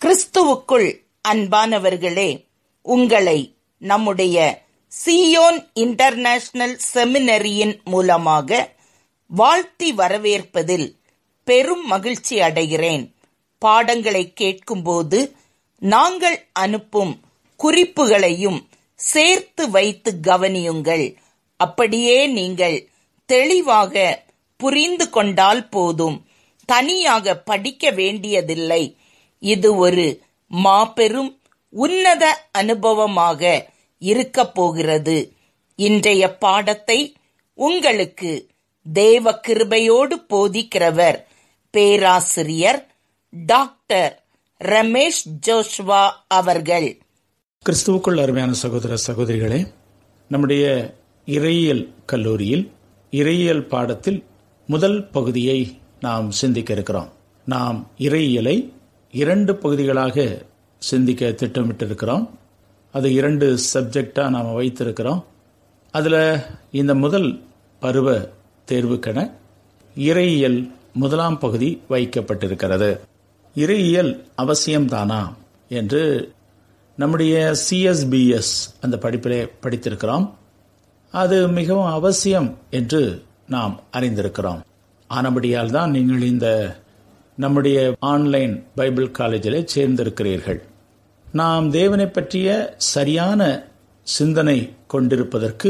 கிறிஸ்துவுக்குள் அன்பானவர்களே உங்களை நம்முடைய சியோன் இன்டர்நேஷனல் செமினரியின் மூலமாக வாழ்த்தி வரவேற்பதில் பெரும் மகிழ்ச்சி அடைகிறேன் பாடங்களை கேட்கும்போது நாங்கள் அனுப்பும் குறிப்புகளையும் சேர்த்து வைத்து கவனியுங்கள் அப்படியே நீங்கள் தெளிவாக புரிந்து கொண்டால் போதும் தனியாக படிக்க வேண்டியதில்லை இது ஒரு மாபெரும் உன்னத அனுபவமாக இருக்கப் போகிறது இன்றைய பாடத்தை உங்களுக்கு தேவ கிருபையோடு போதிக்கிறவர் பேராசிரியர் டாக்டர் ரமேஷ் ஜோஷ்வா அவர்கள் கிறிஸ்துவுக்குள் அருமையான சகோதர சகோதரிகளே நம்முடைய இறையியல் கல்லூரியில் இறையியல் பாடத்தில் முதல் பகுதியை நாம் சிந்திக்க இருக்கிறோம் நாம் இறையியலை இரண்டு பகுதிகளாக சிந்திக்க திட்டமிட்டிருக்கிறோம் அது இரண்டு சப்ஜெக்டா நாம் வைத்திருக்கிறோம் அதுல இந்த முதல் பருவ தேர்வுக்கென இறையியல் முதலாம் பகுதி வைக்கப்பட்டிருக்கிறது இறையியல் அவசியம்தானா என்று நம்முடைய சிஎஸ்பிஎஸ் அந்த படிப்பிலே படித்திருக்கிறோம் அது மிகவும் அவசியம் என்று நாம் அறிந்திருக்கிறோம் ஆனபடியால் தான் நீங்கள் இந்த நம்முடைய ஆன்லைன் பைபிள் காலேஜில் சேர்ந்திருக்கிறீர்கள் நாம் தேவனை பற்றிய சரியான சிந்தனை கொண்டிருப்பதற்கு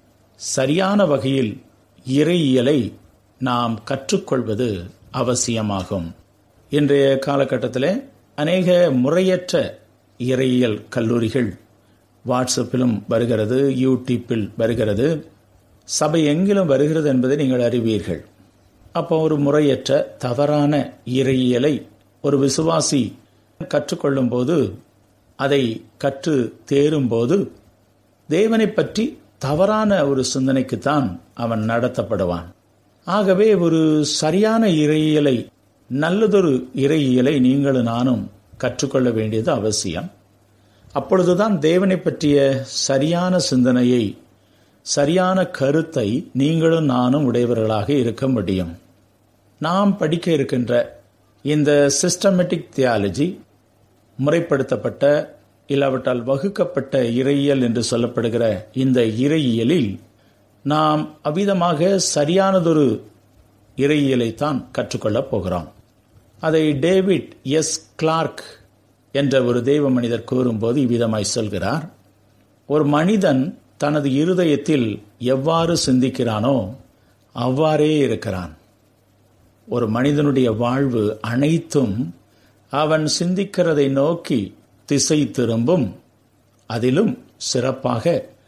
சரியான வகையில் இறையியலை நாம் கற்றுக்கொள்வது அவசியமாகும் இன்றைய காலகட்டத்தில் அநேக முறையற்ற இறையியல் கல்லூரிகள் வாட்ஸ்அப்பிலும் வருகிறது யூடியூப்பில் வருகிறது சபை எங்கிலும் வருகிறது என்பதை நீங்கள் அறிவீர்கள் அப்போ ஒரு முறையற்ற தவறான இறையியலை ஒரு விசுவாசி கற்றுக்கொள்ளும் போது அதை கற்று தேரும்போது தேவனை பற்றி தவறான ஒரு சிந்தனைக்குத்தான் அவன் நடத்தப்படுவான் ஆகவே ஒரு சரியான இறையியலை நல்லதொரு இறையியலை நீங்களும் நானும் கற்றுக்கொள்ள வேண்டியது அவசியம் அப்பொழுதுதான் தேவனை பற்றிய சரியான சிந்தனையை சரியான கருத்தை நீங்களும் நானும் உடையவர்களாக இருக்க முடியும் நாம் படிக்க இருக்கின்ற இந்த சிஸ்டமேட்டிக் தியாலஜி முறைப்படுத்தப்பட்ட இல்லாவிட்டால் வகுக்கப்பட்ட இறையியல் என்று சொல்லப்படுகிற இந்த இறையியலில் நாம் அவ்விதமாக சரியானதொரு இறையியலை தான் கற்றுக்கொள்ளப் போகிறோம் அதை டேவிட் எஸ் கிளார்க் என்ற ஒரு தெய்வ மனிதர் கூறும்போது இவ்விதமாய் சொல்கிறார் ஒரு மனிதன் தனது இருதயத்தில் எவ்வாறு சிந்திக்கிறானோ அவ்வாறே இருக்கிறான் ஒரு மனிதனுடைய வாழ்வு அனைத்தும் அவன் சிந்திக்கிறதை நோக்கி திசை திரும்பும் அதிலும் சிறப்பாக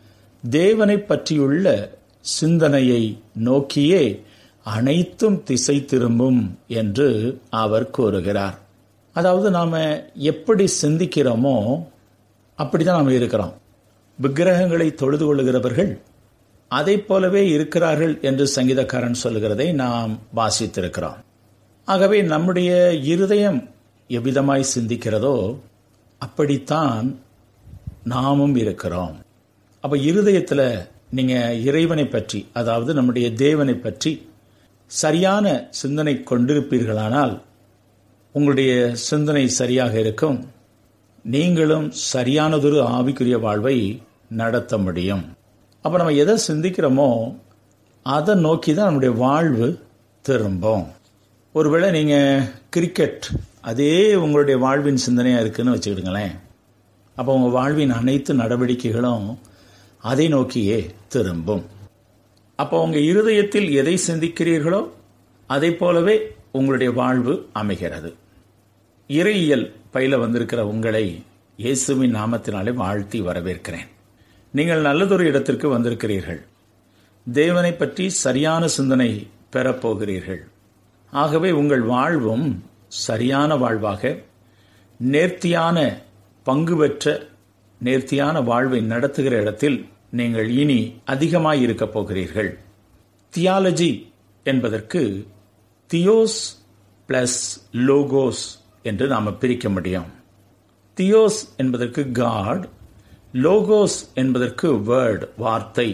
தேவனை பற்றியுள்ள சிந்தனையை நோக்கியே அனைத்தும் திசை திரும்பும் என்று அவர் கூறுகிறார் அதாவது நாம எப்படி சிந்திக்கிறோமோ அப்படிதான் நாம இருக்கிறோம் விக்கிரகங்களை தொழுது கொள்ளுகிறவர்கள் அதை போலவே இருக்கிறார்கள் என்று சங்கீதக்காரன் சொல்லுகிறதை நாம் வாசித்திருக்கிறோம் ஆகவே நம்முடைய இருதயம் எவ்விதமாய் சிந்திக்கிறதோ அப்படித்தான் நாமும் இருக்கிறோம் அப்ப இருதயத்துல நீங்க இறைவனை பற்றி அதாவது நம்முடைய தேவனை பற்றி சரியான சிந்தனை கொண்டிருப்பீர்களானால் உங்களுடைய சிந்தனை சரியாக இருக்கும் நீங்களும் சரியானதொரு ஆவிக்குரிய வாழ்வை நடத்த முடியும் அப்ப நம்ம எதை சிந்திக்கிறோமோ அதை நோக்கி தான் நம்முடைய வாழ்வு திரும்பும் ஒருவேளை நீங்க கிரிக்கெட் அதே உங்களுடைய வாழ்வின் சிந்தனையா இருக்குன்னு வச்சுக்கிடுங்களேன் அப்போ உங்க வாழ்வின் அனைத்து நடவடிக்கைகளும் அதை நோக்கியே திரும்பும் அப்போ உங்க இருதயத்தில் எதை சிந்திக்கிறீர்களோ அதை போலவே உங்களுடைய வாழ்வு அமைகிறது இறையியல் பயில வந்திருக்கிற உங்களை இயேசுவின் நாமத்தினாலே வாழ்த்தி வரவேற்கிறேன் நீங்கள் நல்லதொரு இடத்திற்கு வந்திருக்கிறீர்கள் தேவனை பற்றி சரியான சிந்தனை பெறப்போகிறீர்கள் ஆகவே உங்கள் வாழ்வும் சரியான வாழ்வாக நேர்த்தியான பங்கு பெற்ற நேர்த்தியான வாழ்வை நடத்துகிற இடத்தில் நீங்கள் இனி அதிகமாய் இருக்கப் போகிறீர்கள் தியாலஜி என்பதற்கு தியோஸ் பிளஸ் லோகோஸ் என்று நாம பிரிக்க முடியும் தியோஸ் என்பதற்கு காட் லோகோஸ் என்பதற்கு வேர்ட் வார்த்தை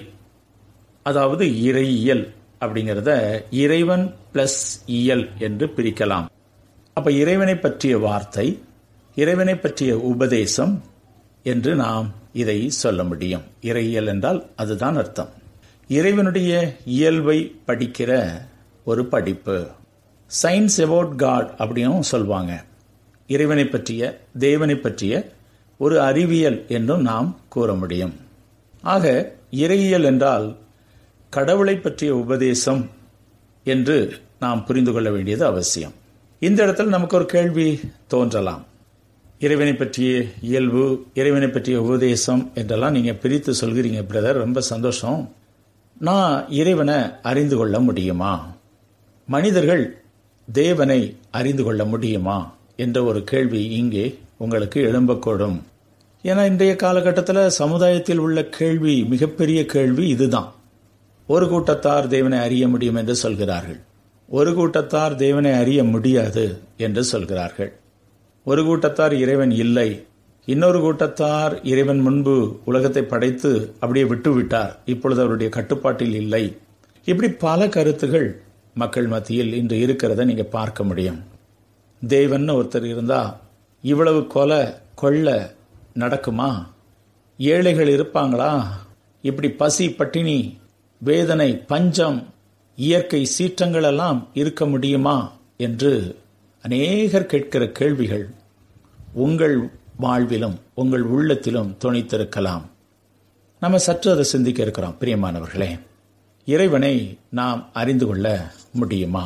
அதாவது இறையியல் அப்படிங்கிறத இறைவன் பிளஸ் இயல் என்று பிரிக்கலாம் அப்ப இறைவனை பற்றிய வார்த்தை இறைவனை பற்றிய உபதேசம் என்று நாம் இதை சொல்ல முடியும் இறையியல் என்றால் அதுதான் அர்த்தம் இறைவனுடைய இயல்பை படிக்கிற ஒரு படிப்பு சயின்ஸ் அபவுட் காட் அப்படின்னும் சொல்லுவாங்க இறைவனை பற்றிய தேவனை பற்றிய ஒரு அறிவியல் என்றும் நாம் கூற முடியும் ஆக இறையியல் என்றால் கடவுளை பற்றிய உபதேசம் என்று நாம் புரிந்து கொள்ள வேண்டியது அவசியம் இந்த இடத்துல நமக்கு ஒரு கேள்வி தோன்றலாம் இறைவனை பற்றிய இயல்பு இறைவனை பற்றிய உபதேசம் என்றெல்லாம் நீங்க பிரித்து சொல்கிறீங்க பிரதர் ரொம்ப சந்தோஷம் நான் இறைவனை அறிந்து கொள்ள முடியுமா மனிதர்கள் தேவனை அறிந்து கொள்ள முடியுமா என்ற ஒரு கேள்வி இங்கே உங்களுக்கு எழும்பக்கூடும் ஏன்னா இன்றைய காலகட்டத்தில் சமுதாயத்தில் உள்ள கேள்வி மிகப்பெரிய கேள்வி இதுதான் ஒரு கூட்டத்தார் தேவனை அறிய முடியும் என்று சொல்கிறார்கள் ஒரு கூட்டத்தார் தேவனை அறிய முடியாது என்று சொல்கிறார்கள் ஒரு கூட்டத்தார் இறைவன் இல்லை இன்னொரு கூட்டத்தார் இறைவன் முன்பு உலகத்தை படைத்து அப்படியே விட்டு விட்டார் இப்பொழுது அவருடைய கட்டுப்பாட்டில் இல்லை இப்படி பல கருத்துகள் மக்கள் மத்தியில் இன்று இருக்கிறத நீங்க பார்க்க முடியும் தேவன் ஒருத்தர் இருந்தா இவ்வளவு கொலை கொள்ள நடக்குமா ஏழைகள் இருப்பாங்களா இப்படி பசி பட்டினி வேதனை பஞ்சம் இயற்கை சீற்றங்கள் எல்லாம் இருக்க முடியுமா என்று அநேகர் கேட்கிற கேள்விகள் உங்கள் வாழ்விலும் உங்கள் உள்ளத்திலும் துணித்திருக்கலாம் நம்ம சற்று அதை சிந்திக்க இருக்கிறோம் பிரியமானவர்களே இறைவனை நாம் அறிந்து கொள்ள முடியுமா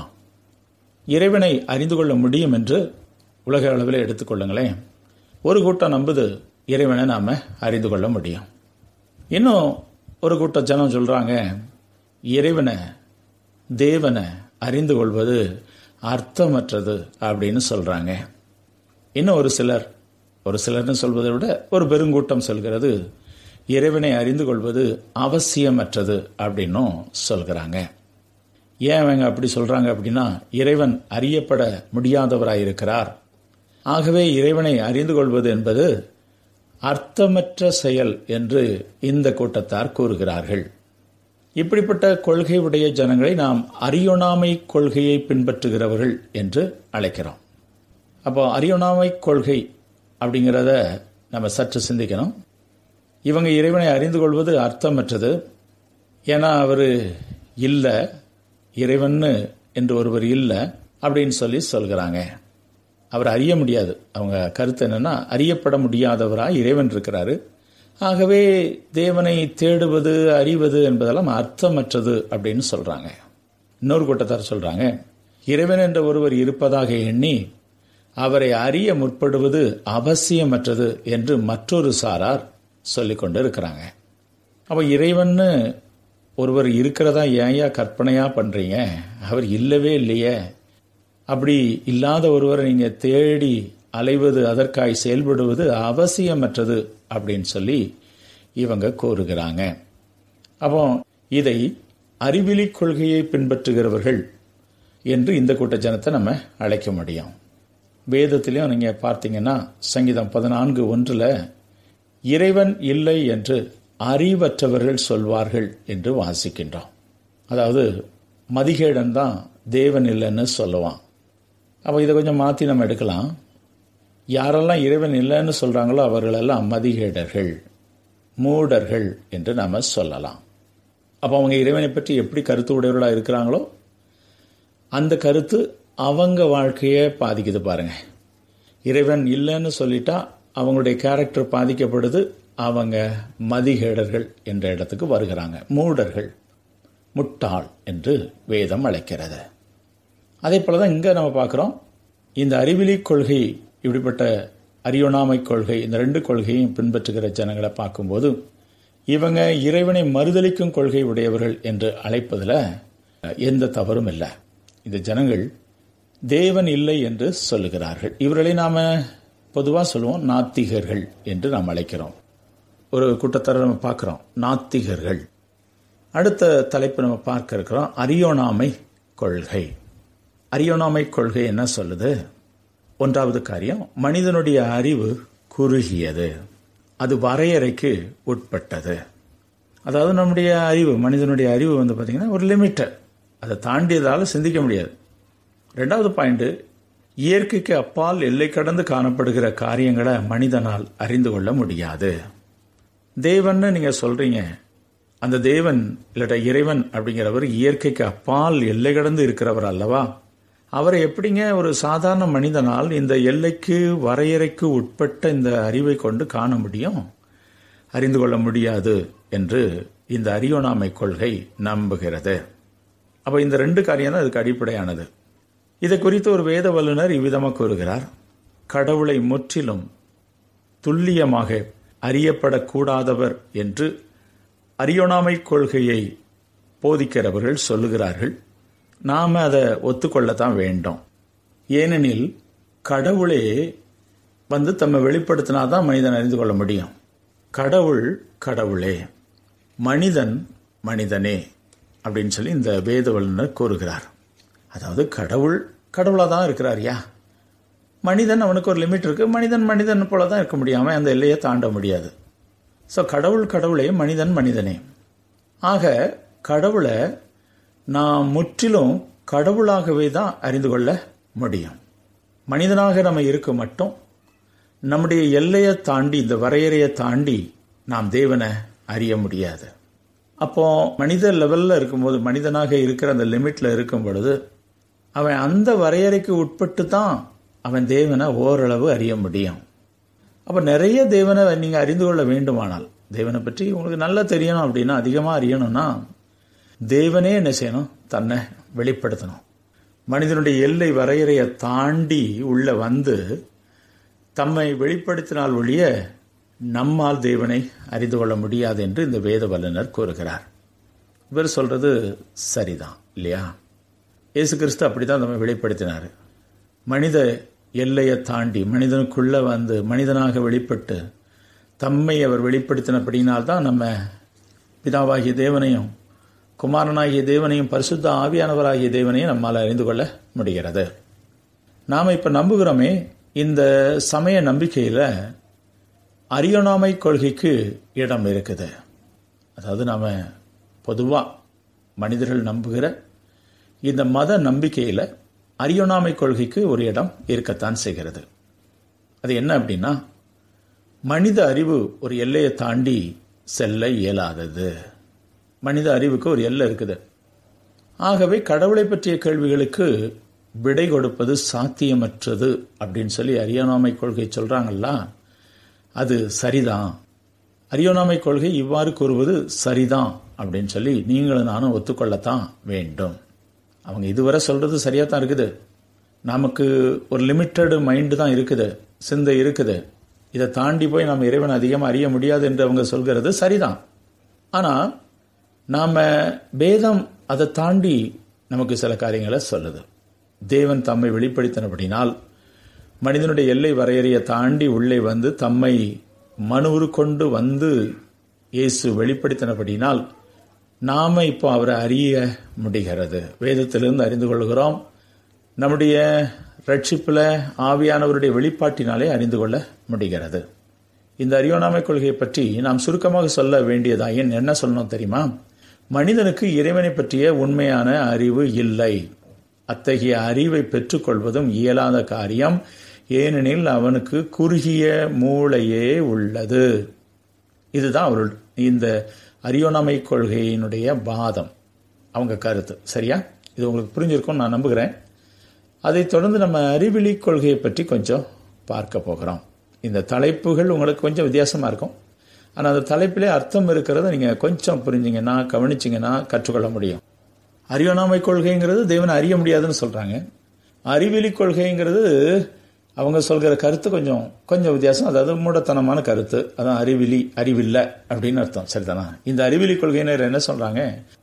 இறைவனை அறிந்து கொள்ள முடியும் என்று உலக அளவில் எடுத்துக்கொள்ளுங்களேன் ஒரு கூட்டம் நம்புது இறைவனை நாம அறிந்து கொள்ள முடியும் இன்னும் ஒரு கூட்டம் ஜனம் சொல்றாங்க இறைவனை தேவனை அறிந்து கொள்வது அர்த்தமற்றது அப்படின்னு சொல்றாங்க இன்னும் ஒரு சிலர் ஒரு சிலர்னு சொல்வதை விட ஒரு பெருங்கூட்டம் சொல்கிறது இறைவனை அறிந்து கொள்வது அவசியமற்றது அப்படின்னும் சொல்கிறாங்க ஏன் அவங்க அப்படி சொல்றாங்க அப்படின்னா இறைவன் அறியப்பட முடியாதவராயிருக்கிறார் ஆகவே இறைவனை அறிந்து கொள்வது என்பது அர்த்தமற்ற செயல் என்று இந்த கூட்டத்தார் கூறுகிறார்கள் இப்படிப்பட்ட கொள்கை உடைய ஜனங்களை நாம் அரியொணாமை கொள்கையை பின்பற்றுகிறவர்கள் என்று அழைக்கிறோம் அப்போ அரியொணாமை கொள்கை அப்படிங்கிறத நம்ம சற்று சிந்திக்கணும் இவங்க இறைவனை அறிந்து கொள்வது அர்த்தமற்றது ஏன்னா அவர் இல்லை இறைவன்னு என்று ஒருவர் இல்லை அப்படின்னு சொல்லி சொல்கிறாங்க அவர் அறிய முடியாது அவங்க கருத்து என்னன்னா அறியப்பட முடியாதவராக இறைவன் இருக்கிறாரு ஆகவே தேவனை தேடுவது அறிவது என்பதெல்லாம் அர்த்தமற்றது அப்படின்னு சொல்றாங்க இன்னொரு கூட்டத்தார் சொல்றாங்க இறைவன் என்ற ஒருவர் இருப்பதாக எண்ணி அவரை அறிய முற்படுவது அவசியமற்றது என்று மற்றொரு சாரார் சொல்லிக் கொண்டு இருக்கிறாங்க அப்ப இறைவன்னு ஒருவர் இருக்கிறதா ஏயா கற்பனையா பண்றீங்க அவர் இல்லவே இல்லையே அப்படி இல்லாத ஒருவரை நீங்க தேடி அலைவது அதற்காய் செயல்படுவது அவசியமற்றது அப்படின்னு சொல்லி இவங்க கூறுகிறாங்க அப்போ இதை அறிவிலி கொள்கையை பின்பற்றுகிறவர்கள் என்று இந்த கூட்ட ஜனத்தை நம்ம அழைக்க முடியும் வேதத்திலையும் நீங்க பார்த்தீங்கன்னா சங்கீதம் பதினான்கு ஒன்றுல இறைவன் இல்லை என்று அறிவற்றவர்கள் சொல்வார்கள் என்று வாசிக்கின்றோம் அதாவது மதிகேடன் தான் தேவன் இல்லைன்னு சொல்லுவான் அப்போ இதை கொஞ்சம் மாற்றி நம்ம எடுக்கலாம் யாரெல்லாம் இறைவன் இல்லைன்னு சொல்றாங்களோ அவர்களெல்லாம் மதிகேடர்கள் மூடர்கள் என்று நாம சொல்லலாம் அப்போ அவங்க இறைவனை பற்றி எப்படி கருத்து உடையவர்களாக இருக்கிறாங்களோ அந்த கருத்து அவங்க வாழ்க்கையை பாதிக்குது பாருங்க இறைவன் இல்லைன்னு சொல்லிட்டா அவங்களுடைய கேரக்டர் பாதிக்கப்படுது அவங்க மதிகேடர்கள் என்ற இடத்துக்கு வருகிறாங்க மூடர்கள் முட்டாள் என்று வேதம் அழைக்கிறது அதே போலதான் இங்க நம்ம பார்க்கிறோம் இந்த அறிவிலி கொள்கை இப்படிப்பட்ட அரியோனாமை கொள்கை இந்த ரெண்டு கொள்கையும் பின்பற்றுகிற ஜனங்களை பார்க்கும்போது இவங்க இறைவனை மறுதளிக்கும் கொள்கை உடையவர்கள் என்று அழைப்பதில் எந்த தவறும் இல்லை இந்த ஜனங்கள் தேவன் இல்லை என்று சொல்லுகிறார்கள் இவர்களை நாம பொதுவாக சொல்லுவோம் நாத்திகர்கள் என்று நாம் அழைக்கிறோம் ஒரு கூட்டத்தாரை நம்ம பார்க்கிறோம் நாத்திகர்கள் அடுத்த தலைப்பு நம்ம பார்க்க இருக்கிறோம் அரியோனாமை கொள்கை அரியோனாமை கொள்கை என்ன சொல்லுது ஒன்றாவது காரியம் மனிதனுடைய அறிவு குறுகியது அது வரையறைக்கு உட்பட்டது அதாவது நம்முடைய அறிவு மனிதனுடைய அறிவு வந்து பார்த்தீங்கன்னா ஒரு லிமிட்டட் அதை தாண்டியதால் சிந்திக்க முடியாது ரெண்டாவது பாயிண்ட் இயற்கைக்கு அப்பால் எல்லை கடந்து காணப்படுகிற காரியங்களை மனிதனால் அறிந்து கொள்ள முடியாது தேவன்னு நீங்க சொல்றீங்க அந்த தேவன் இல்லாட்ட இறைவன் அப்படிங்கிறவர் இயற்கைக்கு அப்பால் எல்லை கடந்து இருக்கிறவர் அல்லவா அவரை எப்படிங்க ஒரு சாதாரண மனிதனால் இந்த எல்லைக்கு வரையறைக்கு உட்பட்ட இந்த அறிவை கொண்டு காண முடியும் அறிந்து கொள்ள முடியாது என்று இந்த அறியோனாமை கொள்கை நம்புகிறது அப்ப இந்த ரெண்டு காரியம் தான் அதுக்கு அடிப்படையானது இதை குறித்து ஒரு வேத வல்லுநர் இவ்விதமாக கூறுகிறார் கடவுளை முற்றிலும் துல்லியமாக அறியப்படக்கூடாதவர் என்று அறியோனாமை கொள்கையை போதிக்கிறவர்கள் சொல்லுகிறார்கள் நாம் அதை ஒத்துக்கொள்ளத்தான் வேண்டும் ஏனெனில் கடவுளே வந்து தம்மை வெளிப்படுத்தினாதான் மனிதன் அறிந்து கொள்ள முடியும் கடவுள் கடவுளே மனிதன் மனிதனே அப்படின்னு சொல்லி இந்த வேத வல்லுநர் கூறுகிறார் அதாவது கடவுள் கடவுளாக தான் இருக்கிறார் யா மனிதன் அவனுக்கு ஒரு லிமிட் இருக்கு மனிதன் மனிதன் போல தான் இருக்க முடியாம அந்த எல்லையை தாண்ட முடியாது ஸோ கடவுள் கடவுளே மனிதன் மனிதனே ஆக கடவுளை நாம் முற்றிலும் கடவுளாகவே தான் அறிந்து கொள்ள முடியும் மனிதனாக நம்ம இருக்க மட்டும் நம்முடைய எல்லையை தாண்டி இந்த வரையறையை தாண்டி நாம் தேவனை அறிய முடியாது அப்போ மனித லெவல்ல இருக்கும்போது மனிதனாக இருக்கிற அந்த லிமிட்ல இருக்கும் பொழுது அவன் அந்த வரையறைக்கு உட்பட்டு தான் அவன் தேவனை ஓரளவு அறிய முடியும் அப்ப நிறைய தேவனை நீங்க அறிந்து கொள்ள வேண்டுமானால் தேவனை பற்றி உங்களுக்கு நல்லா தெரியணும் அப்படின்னா அதிகமா அறியணும்னா தேவனே என்ன செய்யணும் தன்னை வெளிப்படுத்தணும் மனிதனுடைய எல்லை வரையறையை தாண்டி உள்ள வந்து தம்மை வெளிப்படுத்தினால் ஒழிய நம்மால் தேவனை அறிந்து கொள்ள முடியாது என்று இந்த வேத வல்லுநர் கூறுகிறார் இவர் சொல்றது சரிதான் இல்லையா இயேசு கிறிஸ்து அப்படித்தான் நம்ம வெளிப்படுத்தினார் மனித எல்லையை தாண்டி மனிதனுக்குள்ள வந்து மனிதனாக வெளிப்பட்டு தம்மை அவர் வெளிப்படுத்தினபடினால்தான் நம்ம பிதாவாகிய தேவனையும் குமாரனாகிய தேவனையும் பரிசுத்த ஆவியானவராகிய தேவனையும் நம்மால் அறிந்து கொள்ள முடிகிறது நாம் இப்ப நம்புகிறோமே இந்த சமய நம்பிக்கையில அரியணாமை கொள்கைக்கு இடம் இருக்குது அதாவது நாம பொதுவா மனிதர்கள் நம்புகிற இந்த மத நம்பிக்கையில அரியணாமை கொள்கைக்கு ஒரு இடம் இருக்கத்தான் செய்கிறது அது என்ன அப்படின்னா மனித அறிவு ஒரு எல்லையை தாண்டி செல்ல இயலாதது மனித அறிவுக்கு ஒரு எல்லை இருக்குது ஆகவே கடவுளை பற்றிய கேள்விகளுக்கு விடை கொடுப்பது சாத்தியமற்றது அப்படின்னு சொல்லி அரியானாமை கொள்கை சொல்றாங்கல்ல அது சரிதான் அரியோனாமை கொள்கை இவ்வாறு கூறுவது சரிதான் அப்படின்னு சொல்லி நீங்களும் நானும் ஒத்துக்கொள்ளத்தான் வேண்டும் அவங்க இதுவரை சொல்றது சரியா தான் இருக்குது நமக்கு ஒரு லிமிட்டடு மைண்டு தான் இருக்குது சிந்தை இருக்குது இதை தாண்டி போய் நம்ம இறைவன் அதிகமாக அறிய முடியாது என்று அவங்க சொல்கிறது சரிதான் ஆனா நாம வேதம் அதை தாண்டி நமக்கு சில காரியங்களை சொல்லுது தேவன் தம்மை வெளிப்படுத்தினபடினால் மனிதனுடைய எல்லை வரையறையை தாண்டி உள்ளே வந்து தம்மை மனுவுரு கொண்டு வந்து இயேசு வெளிப்படுத்தினபடினால் நாம இப்போ அவரை அறிய முடிகிறது வேதத்திலிருந்து அறிந்து கொள்கிறோம் நம்முடைய ரட்சிப்புல ஆவியானவருடைய வெளிப்பாட்டினாலே அறிந்து கொள்ள முடிகிறது இந்த அறியோனாமை கொள்கையை பற்றி நாம் சுருக்கமாக சொல்ல வேண்டியதாயின் என்ன சொல்லணும் தெரியுமா மனிதனுக்கு இறைவனை பற்றிய உண்மையான அறிவு இல்லை அத்தகைய அறிவை பெற்றுக்கொள்வதும் இயலாத காரியம் ஏனெனில் அவனுக்கு குறுகிய மூளையே உள்ளது இதுதான் அவர்கள் இந்த அரியோனாமை கொள்கையினுடைய வாதம் அவங்க கருத்து சரியா இது உங்களுக்கு புரிஞ்சிருக்கும் நான் நம்புகிறேன் அதைத் தொடர்ந்து நம்ம அறிவிலி கொள்கையை பற்றி கொஞ்சம் பார்க்க போகிறோம் இந்த தலைப்புகள் உங்களுக்கு கொஞ்சம் வித்தியாசமா இருக்கும் ஆனால் அந்த தலைப்பிலே அர்த்தம் இருக்கிறத நீங்க கொஞ்சம் புரிஞ்சிங்கன்னா கவனிச்சிங்கன்னா கற்றுக்கொள்ள முடியும் அறியோனாமை கொள்கைங்கிறது தேவனை அறிய முடியாதுன்னு சொல்றாங்க அறிவிலி கொள்கைங்கிறது அவங்க சொல்கிற கருத்து கொஞ்சம் கொஞ்சம் வித்தியாசம் அதாவது மூடத்தனமான கருத்து அதான் அறிவிலி அறிவில்லை அப்படின்னு அர்த்தம் சரிதானா இந்த அறிவிலி கொள்கையினர் என்ன சொல்றாங்க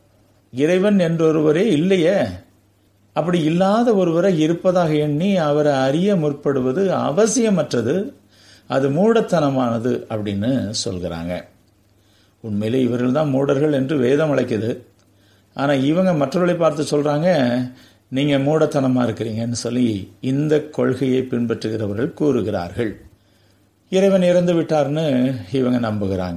இறைவன் என்றொருவரே இல்லையே அப்படி இல்லாத ஒருவரை இருப்பதாக எண்ணி அவரை அறிய முற்படுவது அவசியமற்றது அது மூடத்தனமானது அப்படின்னு சொல்கிறாங்க உண்மையிலே இவர்கள் தான் மூடர்கள் என்று வேதம் அழைக்குது ஆனால் இவங்க மற்றவர்களை பார்த்து சொல்றாங்க நீங்க மூடத்தனமா இருக்கிறீங்கன்னு சொல்லி இந்த கொள்கையை பின்பற்றுகிறவர்கள் கூறுகிறார்கள் இறைவன் இறந்து விட்டார்னு இவங்க நம்புகிறாங்க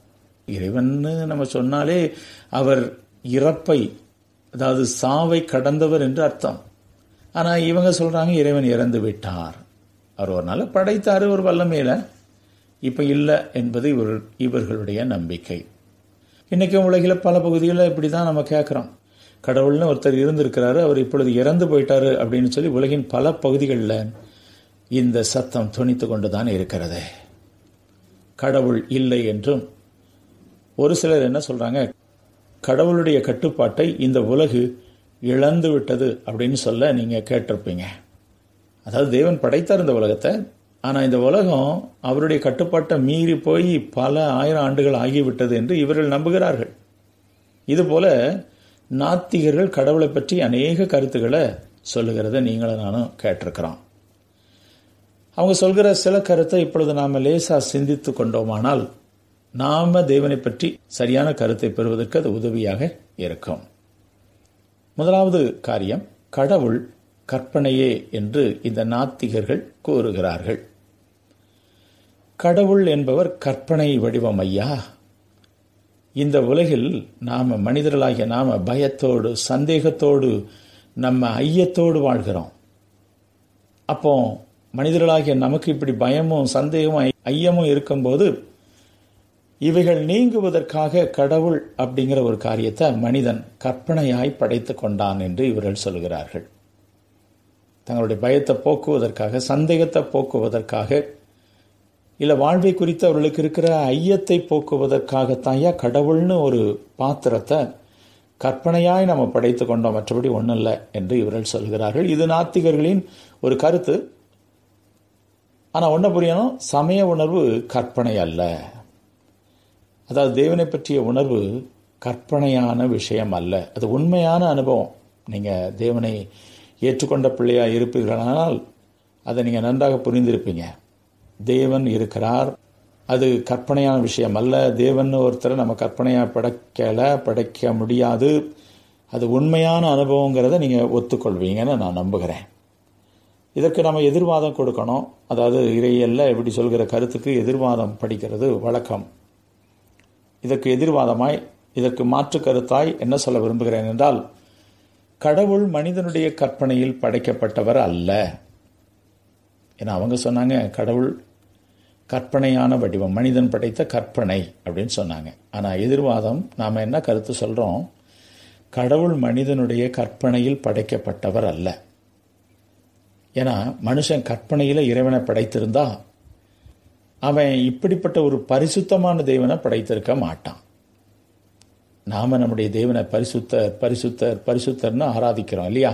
இறைவன்னு நம்ம சொன்னாலே அவர் இறப்பை அதாவது சாவை கடந்தவர் என்று அர்த்தம் ஆனா இவங்க சொல்றாங்க இறைவன் இறந்து விட்டார் அவர் ஒரு நாள் படைத்தாரு ஒரு வல்லமையில இப்ப இல்லை என்பது இவர் இவர்களுடைய நம்பிக்கை இன்னைக்கு உலகில் பல பகுதிகளில் இப்படி தான் நம்ம கேட்குறோம் கடவுள்னு ஒருத்தர் இருந்திருக்கிறாரு அவர் இப்பொழுது இறந்து போயிட்டாரு அப்படின்னு சொல்லி உலகின் பல பகுதிகளில் இந்த சத்தம் துணித்து கொண்டு தான் இருக்கிறது கடவுள் இல்லை என்றும் ஒரு சிலர் என்ன சொல்றாங்க கடவுளுடைய கட்டுப்பாட்டை இந்த உலகு இழந்து விட்டது அப்படின்னு சொல்ல நீங்க கேட்டிருப்பீங்க அதாவது தேவன் படைத்தார் இந்த உலகத்தை ஆனா இந்த உலகம் அவருடைய கட்டுப்பாட்டை மீறி போய் பல ஆயிரம் ஆண்டுகள் ஆகிவிட்டது என்று இவர்கள் நம்புகிறார்கள் இதுபோல நாத்திகர்கள் கடவுளை பற்றி அநேக கருத்துக்களை சொல்லுகிறத நீங்களும் நானும் கேட்டிருக்கிறோம் அவங்க சொல்கிற சில கருத்தை இப்பொழுது நாம லேசா சிந்தித்து கொண்டோமானால் நாம தேவனை பற்றி சரியான கருத்தை பெறுவதற்கு அது உதவியாக இருக்கும் முதலாவது காரியம் கடவுள் கற்பனையே என்று இந்த நாத்திகர்கள் கூறுகிறார்கள் கடவுள் என்பவர் கற்பனை வடிவம் ஐயா இந்த உலகில் நாம மனிதர்களாகிய நாம பயத்தோடு சந்தேகத்தோடு நம்ம ஐயத்தோடு வாழ்கிறோம் அப்போ மனிதர்களாகிய நமக்கு இப்படி பயமும் சந்தேகமும் ஐயமும் இருக்கும்போது இவைகள் நீங்குவதற்காக கடவுள் அப்படிங்கிற ஒரு காரியத்தை மனிதன் கற்பனையாய் படைத்து கொண்டான் என்று இவர்கள் சொல்கிறார்கள் தங்களுடைய பயத்தை போக்குவதற்காக சந்தேகத்தை போக்குவதற்காக இல்லை வாழ்வை குறித்து அவர்களுக்கு இருக்கிற ஐயத்தை போக்குவதற்காகத்தாயா கடவுள்னு ஒரு பாத்திரத்தை கற்பனையாய் நம்ம படைத்து கொண்டோம் மற்றபடி ஒன்றும் இல்லை என்று இவர்கள் சொல்கிறார்கள் இது நாத்திகர்களின் ஒரு கருத்து ஆனால் ஒன்றை புரியணும் சமய உணர்வு கற்பனை அல்ல அதாவது தேவனை பற்றிய உணர்வு கற்பனையான விஷயம் அல்ல அது உண்மையான அனுபவம் நீங்கள் தேவனை ஏற்றுக்கொண்ட பிள்ளையா இருப்பீர்களானால் அதை நீங்கள் நன்றாக புரிந்திருப்பீங்க தேவன் இருக்கிறார் அது கற்பனையான விஷயம் அல்ல தேவன் ஒருத்தரை நம்ம கற்பனையாக படைக்கலை படைக்க முடியாது அது உண்மையான அனுபவங்கிறத நீங்கள் ஒத்துக்கொள்வீங்கன்னு நான் நம்புகிறேன் இதற்கு நம்ம எதிர்வாதம் கொடுக்கணும் அதாவது இறையல்ல எப்படி சொல்கிற கருத்துக்கு எதிர்வாதம் படிக்கிறது வழக்கம் இதற்கு எதிர்வாதமாய் இதற்கு மாற்று கருத்தாய் என்ன சொல்ல விரும்புகிறேன் என்றால் கடவுள் மனிதனுடைய கற்பனையில் படைக்கப்பட்டவர் அல்ல ஏன்னா அவங்க சொன்னாங்க கடவுள் கற்பனையான வடிவம் மனிதன் படைத்த கற்பனை அப்படின்னு சொன்னாங்க ஆனால் எதிர்வாதம் நாம் என்ன கருத்து சொல்கிறோம் கடவுள் மனிதனுடைய கற்பனையில் படைக்கப்பட்டவர் அல்ல ஏன்னா மனுஷன் கற்பனையில் இறைவனை படைத்திருந்தா அவன் இப்படிப்பட்ட ஒரு பரிசுத்தமான தேவனை படைத்திருக்க மாட்டான் நாம நம்முடைய தேவனை பரிசுத்தர் பரிசுத்தர் பரிசுத்தர்னு ஆராதிக்கிறோம் இல்லையா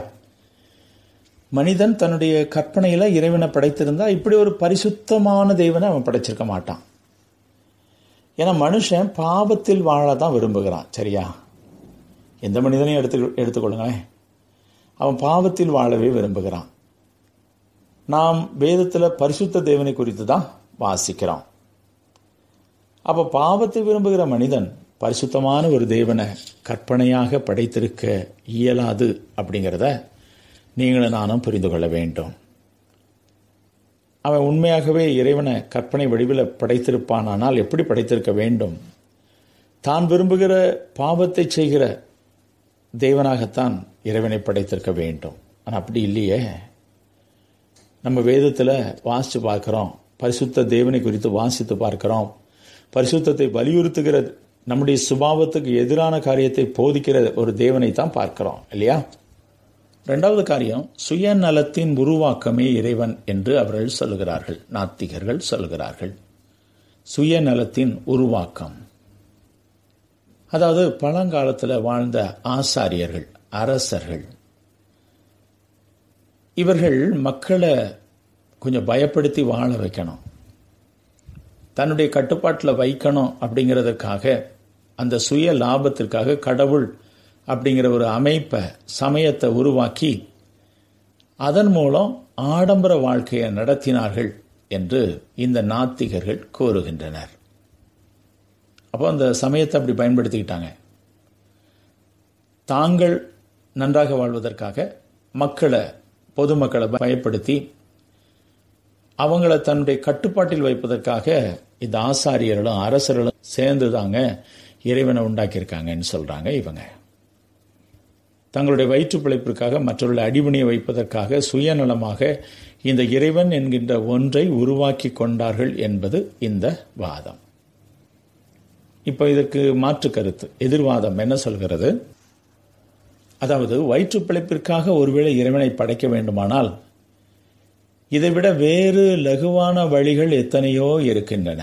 மனிதன் தன்னுடைய கற்பனையில இறைவனை படைத்திருந்தா இப்படி ஒரு பரிசுத்தமான தேவனை அவன் படைச்சிருக்க மாட்டான் ஏன்னா மனுஷன் பாவத்தில் வாழ தான் விரும்புகிறான் சரியா எந்த மனிதனையும் எடுத்து எடுத்துக்கொள்ளுங்களேன் அவன் பாவத்தில் வாழவே விரும்புகிறான் நாம் வேதத்தில் பரிசுத்த தேவனை குறித்து தான் வாசிக்கிறோம் அப்ப பாவத்தை விரும்புகிற மனிதன் பரிசுத்தமான ஒரு தேவனை கற்பனையாக படைத்திருக்க இயலாது அப்படிங்கிறத நீங்களும் நானும் புரிந்து கொள்ள வேண்டும் அவன் உண்மையாகவே இறைவனை கற்பனை வடிவில் படைத்திருப்பானால் எப்படி படைத்திருக்க வேண்டும் தான் விரும்புகிற பாவத்தை செய்கிற தேவனாகத்தான் இறைவனை படைத்திருக்க வேண்டும் ஆனால் அப்படி இல்லையே நம்ம வேதத்தில் வாசித்து பார்க்குறோம் பரிசுத்த தேவனை குறித்து வாசித்து பார்க்கிறோம் பரிசுத்தத்தை வலியுறுத்துகிற நம்முடைய சுபாவத்துக்கு எதிரான காரியத்தை போதிக்கிற ஒரு தேவனை தான் பார்க்கிறோம் இல்லையா ரெண்டாவது காரியம் சுயநலத்தின் உருவாக்கமே இறைவன் என்று அவர்கள் சொல்லுகிறார்கள் நாத்திகர்கள் சொல்லுகிறார்கள் சுயநலத்தின் உருவாக்கம் அதாவது பழங்காலத்தில் வாழ்ந்த ஆசாரியர்கள் அரசர்கள் இவர்கள் மக்களை கொஞ்சம் பயப்படுத்தி வாழ வைக்கணும் தன்னுடைய கட்டுப்பாட்டில் வைக்கணும் அப்படிங்கிறதுக்காக அந்த சுய லாபத்திற்காக கடவுள் அப்படிங்கிற ஒரு அமைப்பை சமயத்தை உருவாக்கி அதன் மூலம் ஆடம்பர வாழ்க்கையை நடத்தினார்கள் என்று இந்த நாத்திகர்கள் கூறுகின்றனர் அப்போ அந்த சமயத்தை அப்படி பயன்படுத்திக்கிட்டாங்க தாங்கள் நன்றாக வாழ்வதற்காக மக்களை பொதுமக்களை பயப்படுத்தி அவங்கள தன்னுடைய கட்டுப்பாட்டில் வைப்பதற்காக இந்த ஆசாரியர்களும் அரசர்களும் சேர்ந்து தாங்க இறைவனை உண்டாக்கியிருக்காங்கன்னு சொல்றாங்க இவங்க தங்களுடைய வயிற்று பிழைப்பிற்காக மற்றவர்களை அடிபணிய வைப்பதற்காக சுயநலமாக இந்த இறைவன் என்கின்ற ஒன்றை உருவாக்கி கொண்டார்கள் என்பது இந்த வாதம் இப்போ இதற்கு மாற்று கருத்து எதிர்வாதம் என்ன சொல்கிறது அதாவது வயிற்று பிழைப்பிற்காக ஒருவேளை இறைவனை படைக்க வேண்டுமானால் இதைவிட வேறு லகுவான வழிகள் எத்தனையோ இருக்கின்றன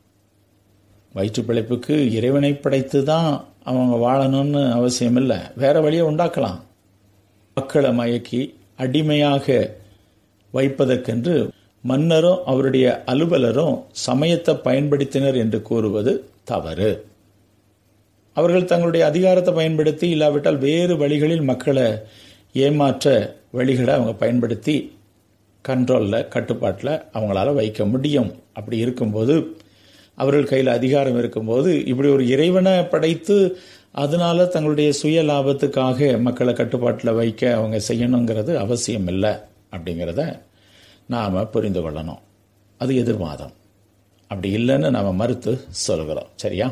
வயிற்று பிழைப்புக்கு இறைவனை படைத்து தான் அவங்க வாழணும்னு அவசியம் இல்லை வேற வழியை உண்டாக்கலாம் மக்களை மயக்கி அடிமையாக வைப்பதற்கென்று மன்னரும் அவருடைய அலுவலரும் சமயத்தை பயன்படுத்தினர் என்று கூறுவது தவறு அவர்கள் தங்களுடைய அதிகாரத்தை பயன்படுத்தி இல்லாவிட்டால் வேறு வழிகளில் மக்களை ஏமாற்ற வழிகளை அவங்க பயன்படுத்தி கண்ட்ரோலில் கட்டுப்பாட்டில் அவங்களால வைக்க முடியும் அப்படி இருக்கும்போது அவர்கள் கையில் அதிகாரம் இருக்கும்போது இப்படி ஒரு இறைவனை படைத்து அதனால தங்களுடைய சுய லாபத்துக்காக மக்களை கட்டுப்பாட்டில் வைக்க அவங்க செய்யணுங்கிறது அவசியம் இல்லை அப்படிங்கிறத நாம் புரிந்து கொள்ளணும் அது எதிர்வாதம் அப்படி இல்லைன்னு நாம் மறுத்து சொல்கிறோம் சரியா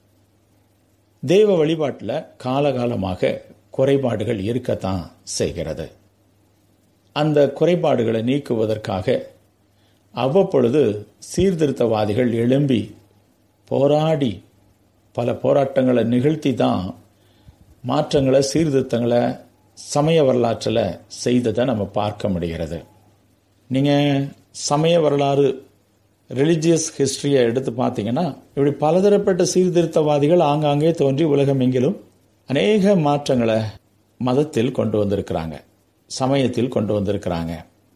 தெய்வ வழிபாட்டில் காலகாலமாக குறைபாடுகள் இருக்கத்தான் செய்கிறது அந்த குறைபாடுகளை நீக்குவதற்காக அவ்வப்பொழுது சீர்திருத்தவாதிகள் எழும்பி போராடி பல போராட்டங்களை நிகழ்த்தி தான் மாற்றங்களை சீர்திருத்தங்களை சமய வரலாற்றில் செய்ததை நம்ம பார்க்க முடிகிறது நீங்கள் சமய வரலாறு ரிலிஜியஸ் ஹிஸ்டரியை எடுத்து பார்த்தீங்கன்னா இப்படி பலதரப்பட்ட சீர்திருத்தவாதிகள் ஆங்காங்கே தோன்றி உலகம் எங்கிலும் அநேக மாற்றங்களை மதத்தில் கொண்டு வந்திருக்கிறாங்க சமயத்தில் கொண்டு வந்திருக்கிறாங்க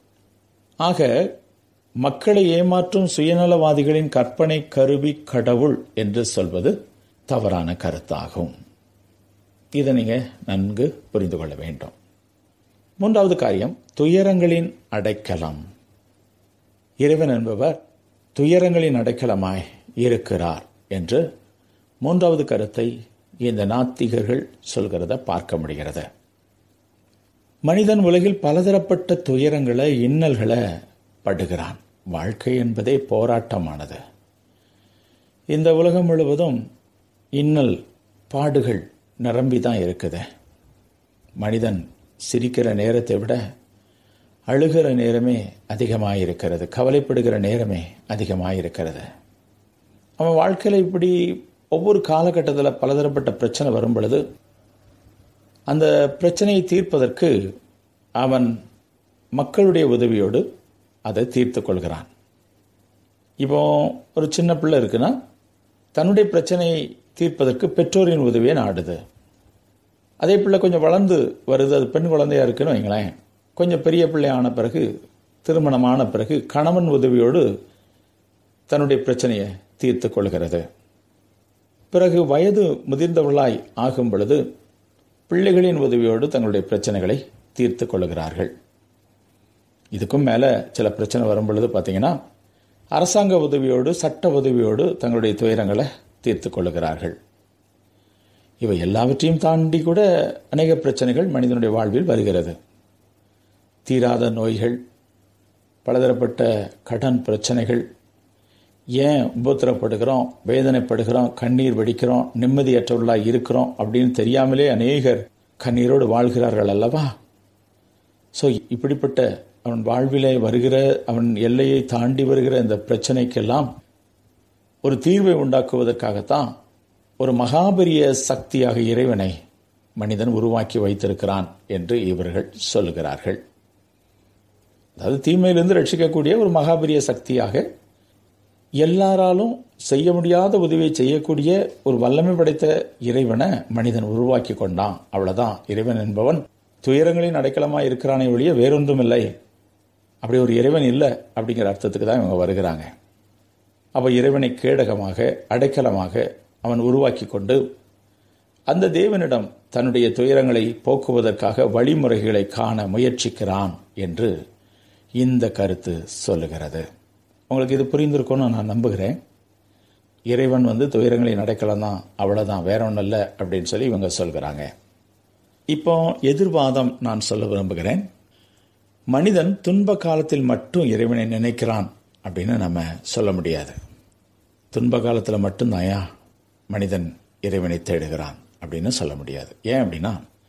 ஆக மக்களை ஏமாற்றும் சுயநலவாதிகளின் கற்பனை கருவி கடவுள் என்று சொல்வது தவறான கருத்தாகும் இதை நீங்க நன்கு புரிந்து கொள்ள வேண்டும் மூன்றாவது காரியம் துயரங்களின் அடைக்கலம் இறைவன் என்பவர் துயரங்களின் அடைக்கலமாய் இருக்கிறார் என்று மூன்றாவது கருத்தை இந்த நாத்திகர்கள் சொல்கிறத பார்க்க முடிகிறது மனிதன் உலகில் பலதரப்பட்ட துயரங்களை இன்னல்களை படுகிறான் வாழ்க்கை என்பதே போராட்டமானது இந்த உலகம் முழுவதும் இன்னல் பாடுகள் நிரம்பி தான் இருக்குது மனிதன் சிரிக்கிற நேரத்தை விட அழுகிற நேரமே அதிகமாக இருக்கிறது கவலைப்படுகிற நேரமே அதிகமாக இருக்கிறது அவன் வாழ்க்கையில் இப்படி ஒவ்வொரு காலகட்டத்தில் பலதரப்பட்ட பிரச்சனை வரும் பொழுது அந்த பிரச்சனையை தீர்ப்பதற்கு அவன் மக்களுடைய உதவியோடு அதை தீர்த்து கொள்கிறான் இப்போ ஒரு சின்ன பிள்ளை இருக்குன்னா தன்னுடைய பிரச்சனையை தீர்ப்பதற்கு பெற்றோரின் உதவியை நாடுது அதே பிள்ளை கொஞ்சம் வளர்ந்து வருது அது பெண் குழந்தையா இருக்குன்னு வைங்களேன் கொஞ்சம் பெரிய பிள்ளை ஆன பிறகு திருமணமான பிறகு கணவன் உதவியோடு தன்னுடைய பிரச்சனையை தீர்த்து கொள்கிறது பிறகு வயது முதிர்ந்தவர்களாய் ஆகும் பொழுது பிள்ளைகளின் உதவியோடு தங்களுடைய பிரச்சனைகளை தீர்த்து கொள்ளுகிறார்கள் இதுக்கும் மேலே சில பிரச்சனை வரும் பொழுது பார்த்தீங்கன்னா அரசாங்க உதவியோடு சட்ட உதவியோடு தங்களுடைய துயரங்களை தீர்த்து கொள்ளுகிறார்கள் இவை எல்லாவற்றையும் தாண்டி கூட அநேக பிரச்சனைகள் மனிதனுடைய வாழ்வில் வருகிறது தீராத நோய்கள் பலதரப்பட்ட கடன் பிரச்சனைகள் ஏன் உபத்திரப்படுகிறோம் வேதனைப்படுகிறோம் கண்ணீர் வடிக்கிறோம் நிம்மதியற்றவர்களாக இருக்கிறோம் அப்படின்னு தெரியாமலே அநேகர் கண்ணீரோடு வாழ்கிறார்கள் அல்லவா ஸோ இப்படிப்பட்ட அவன் வாழ்விலே வருகிற அவன் எல்லையை தாண்டி வருகிற இந்த பிரச்சனைக்கெல்லாம் ஒரு தீர்வை உண்டாக்குவதற்காகத்தான் ஒரு மகாபெரிய சக்தியாக இறைவனை மனிதன் உருவாக்கி வைத்திருக்கிறான் என்று இவர்கள் சொல்லுகிறார்கள் அதாவது தீமையிலிருந்து ரட்சிக்கக்கூடிய ஒரு மகாபெரிய சக்தியாக எல்லாராலும் செய்ய முடியாத உதவியை செய்யக்கூடிய ஒரு வல்லமை படைத்த இறைவனை மனிதன் உருவாக்கி கொண்டான் அவ்வளவுதான் இறைவன் என்பவன் துயரங்களின் அடைக்கலமாக இருக்கிறானே ஒழிய வேறொன்றும் இல்லை அப்படி ஒரு இறைவன் இல்லை அப்படிங்கிற அர்த்தத்துக்கு தான் இவங்க வருகிறாங்க அப்போ இறைவனை கேடகமாக அடைக்கலமாக அவன் உருவாக்கி கொண்டு அந்த தேவனிடம் தன்னுடைய துயரங்களை போக்குவதற்காக வழிமுறைகளை காண முயற்சிக்கிறான் என்று இந்த கருத்து சொல்லுகிறது உங்களுக்கு இது புரிந்திருக்கும்னு நான் நம்புகிறேன் இறைவன் வந்து துயரங்களை நடக்கலாம் தான் அவ்வளோதான் வேற ஒன்றும் இல்லை அப்படின்னு சொல்லி இவங்க சொல்கிறாங்க இப்போ எதிர்வாதம் நான் சொல்ல விரும்புகிறேன் மனிதன் துன்ப காலத்தில் மட்டும் இறைவனை நினைக்கிறான் அப்படின்னு நம்ம சொல்ல முடியாது துன்ப காலத்தில் மட்டும்தாயா மனிதன் இறைவனை தேடுகிறான் அப்படின்னு சொல்ல முடியாது ஏன் அப்படின்னா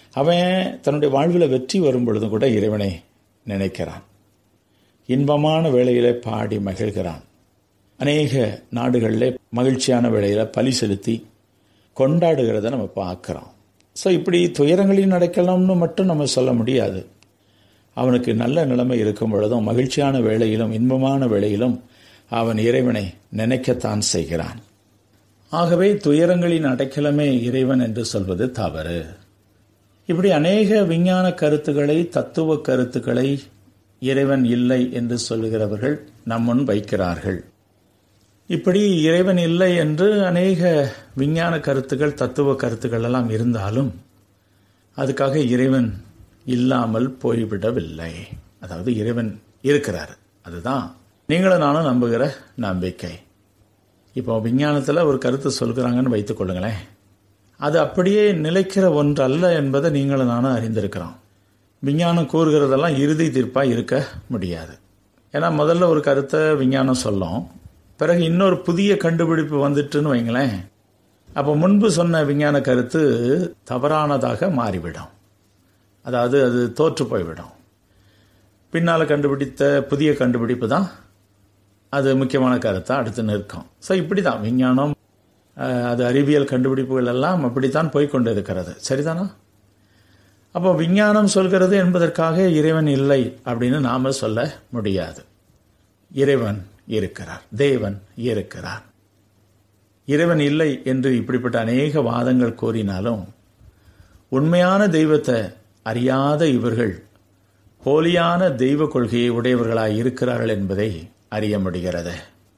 அவன் தன்னுடைய வாழ்வில் வெற்றி வரும் பொழுதும் கூட இறைவனை நினைக்கிறான் இன்பமான வேளையில பாடி மகிழ்கிறான் அநேக நாடுகளில் மகிழ்ச்சியான வேளையில பலி செலுத்தி கொண்டாடுகிறத நம்ம பார்க்கிறோம் ஸோ இப்படி துயரங்களில் நடக்கலாம்னு மட்டும் நம்ம சொல்ல முடியாது அவனுக்கு நல்ல நிலைமை இருக்கும் பொழுதும் மகிழ்ச்சியான வேளையிலும் இன்பமான வேளையிலும் அவன் இறைவனை நினைக்கத்தான் செய்கிறான் ஆகவே துயரங்களின் அடைக்கலமே இறைவன் என்று சொல்வது தவறு இப்படி அநேக விஞ்ஞான கருத்துக்களை தத்துவ கருத்துக்களை இறைவன் இல்லை என்று சொல்லுகிறவர்கள் நம் முன் வைக்கிறார்கள் இப்படி இறைவன் இல்லை என்று அநேக விஞ்ஞான கருத்துக்கள் தத்துவ கருத்துக்கள் எல்லாம் இருந்தாலும் அதுக்காக இறைவன் இல்லாமல் போய்விடவில்லை அதாவது இறைவன் இருக்கிறார் அதுதான் நீங்களும் நானும் நம்புகிற நம்பிக்கை இப்போ விஞ்ஞானத்தில் ஒரு கருத்து சொல்கிறாங்கன்னு வைத்துக் கொள்ளுங்களேன் அது அப்படியே நிலைக்கிற ஒன்று அல்ல என்பதை நீங்களும் நானும் அறிந்திருக்கிறோம் விஞ்ஞானம் கூறுகிறதெல்லாம் இறுதி தீர்ப்பாக இருக்க முடியாது ஏன்னா முதல்ல ஒரு கருத்தை விஞ்ஞானம் சொல்லும் பிறகு இன்னொரு புதிய கண்டுபிடிப்பு வந்துட்டுன்னு வைங்களேன் அப்போ முன்பு சொன்ன விஞ்ஞான கருத்து தவறானதாக மாறிவிடும் அதாவது அது தோற்று போய்விடும் பின்னால் கண்டுபிடித்த புதிய கண்டுபிடிப்பு தான் அது முக்கியமான கருத்தை அடுத்து நிற்கும் ஸோ இப்படி தான் விஞ்ஞானம் அது அறிவியல் கண்டுபிடிப்புகள் எல்லாம் அப்படித்தான் போய்கொண்டு இருக்கிறது சரிதானா அப்போ விஞ்ஞானம் சொல்கிறது என்பதற்காக இறைவன் இல்லை அப்படின்னு நாம சொல்ல முடியாது இறைவன் இருக்கிறார் தேவன் இருக்கிறார் இறைவன் இல்லை என்று இப்படிப்பட்ட அநேக வாதங்கள் கோரினாலும் உண்மையான தெய்வத்தை அறியாத இவர்கள் போலியான தெய்வ கொள்கையை உடையவர்களாய் இருக்கிறார்கள் என்பதை அறிய முடிகிறது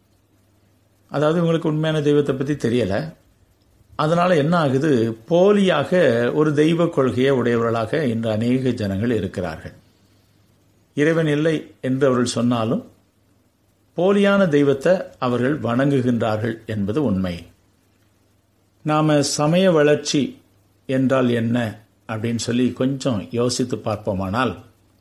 அதாவது இவங்களுக்கு உண்மையான தெய்வத்தை பற்றி தெரியல அதனால என்ன ஆகுது போலியாக ஒரு தெய்வ கொள்கையை உடையவர்களாக இன்று அநேக ஜனங்கள் இருக்கிறார்கள் இறைவன் இல்லை என்று அவர்கள் சொன்னாலும் போலியான தெய்வத்தை அவர்கள் வணங்குகின்றார்கள் என்பது உண்மை நாம சமய வளர்ச்சி என்றால் என்ன அப்படின்னு சொல்லி கொஞ்சம் யோசித்து பார்ப்போமானால்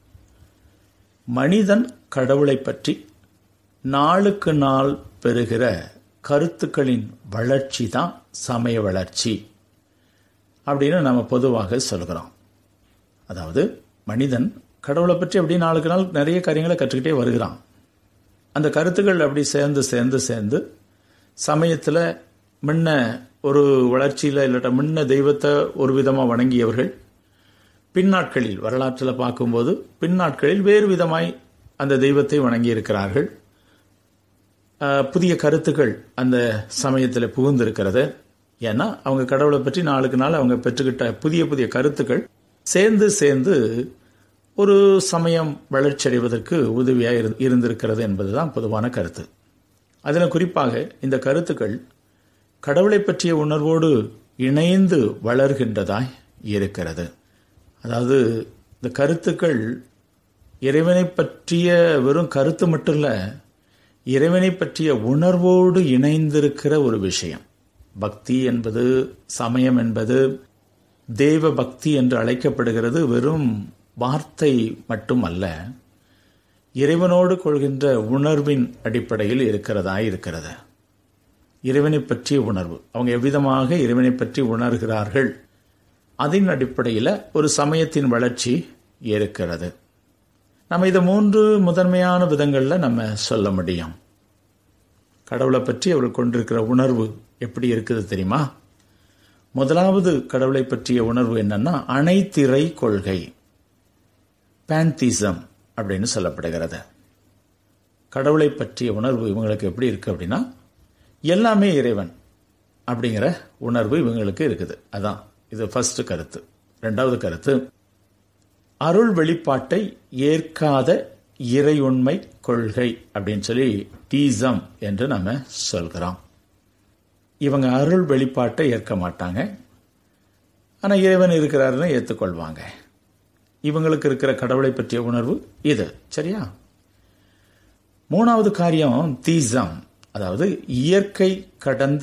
மனிதன் கடவுளை பற்றி நாளுக்கு நாள் பெறுகிற கருத்துக்களின் வளர்ச்சி தான் சமய வளர்ச்சி அப்படின்னு நம்ம பொதுவாக சொல்கிறோம் அதாவது மனிதன் கடவுளை பற்றி அப்படி நாளுக்கு நாள் நிறைய காரியங்களை கற்றுக்கிட்டே வருகிறான் அந்த கருத்துக்கள் அப்படி சேர்ந்து சேர்ந்து சேர்ந்து சமயத்தில் முன்ன ஒரு வளர்ச்சியில் இல்லாட்ட முன்ன தெய்வத்தை ஒரு விதமாக வணங்கியவர்கள் பின்னாட்களில் வரலாற்றில் பார்க்கும்போது பின்னாட்களில் வேறு விதமாய் அந்த தெய்வத்தை வணங்கி இருக்கிறார்கள் புதிய கருத்துக்கள் அந்த சமயத்தில் புகுந்திருக்கிறது ஏன்னா அவங்க கடவுளை பற்றி நாளுக்கு நாள் அவங்க பெற்றுக்கிட்ட புதிய புதிய கருத்துக்கள் சேர்ந்து சேர்ந்து ஒரு சமயம் வளர்ச்சி அடைவதற்கு உதவியாக இருந்திருக்கிறது என்பதுதான் பொதுவான கருத்து அதில் குறிப்பாக இந்த கருத்துக்கள் கடவுளை பற்றிய உணர்வோடு இணைந்து வளர்கின்றதாய் இருக்கிறது அதாவது இந்த கருத்துக்கள் இறைவனை பற்றிய வெறும் கருத்து மட்டும் இல்லை இறைவனை பற்றிய உணர்வோடு இணைந்திருக்கிற ஒரு விஷயம் பக்தி என்பது சமயம் என்பது தெய்வ பக்தி என்று அழைக்கப்படுகிறது வெறும் வார்த்தை மட்டும் அல்ல இறைவனோடு கொள்கின்ற உணர்வின் அடிப்படையில் இருக்கிறதா இருக்கிறது இறைவனை பற்றிய உணர்வு அவங்க எவ்விதமாக இறைவனை பற்றி உணர்கிறார்கள் அதன் அடிப்படையில் ஒரு சமயத்தின் வளர்ச்சி இருக்கிறது நம்ம இதை மூன்று முதன்மையான விதங்களில் நம்ம சொல்ல முடியும் கடவுளை பற்றி அவர் கொண்டிருக்கிற உணர்வு எப்படி இருக்குது தெரியுமா முதலாவது கடவுளை பற்றிய உணர்வு என்னன்னா அனைத்திரை கொள்கை பேந்திசம் அப்படின்னு சொல்லப்படுகிறது கடவுளை பற்றிய உணர்வு இவங்களுக்கு எப்படி இருக்கு அப்படின்னா எல்லாமே இறைவன் அப்படிங்கிற உணர்வு இவங்களுக்கு இருக்குது அதான் இது ஃபர்ஸ்ட் கருத்து ரெண்டாவது கருத்து அருள் வெளிப்பாட்டை ஏற்காத இறை உண்மை கொள்கை அப்படின்னு சொல்லி டீசம் என்று நம்ம சொல்கிறோம் இவங்க அருள் வெளிப்பாட்டை ஏற்க மாட்டாங்க ஆனால் இறைவன் இருக்கிறாருன்னு ஏற்றுக்கொள்வாங்க இவங்களுக்கு இருக்கிற கடவுளை பற்றிய உணர்வு இது சரியா மூணாவது காரியம் தீசம் அதாவது இயற்கை கடந்த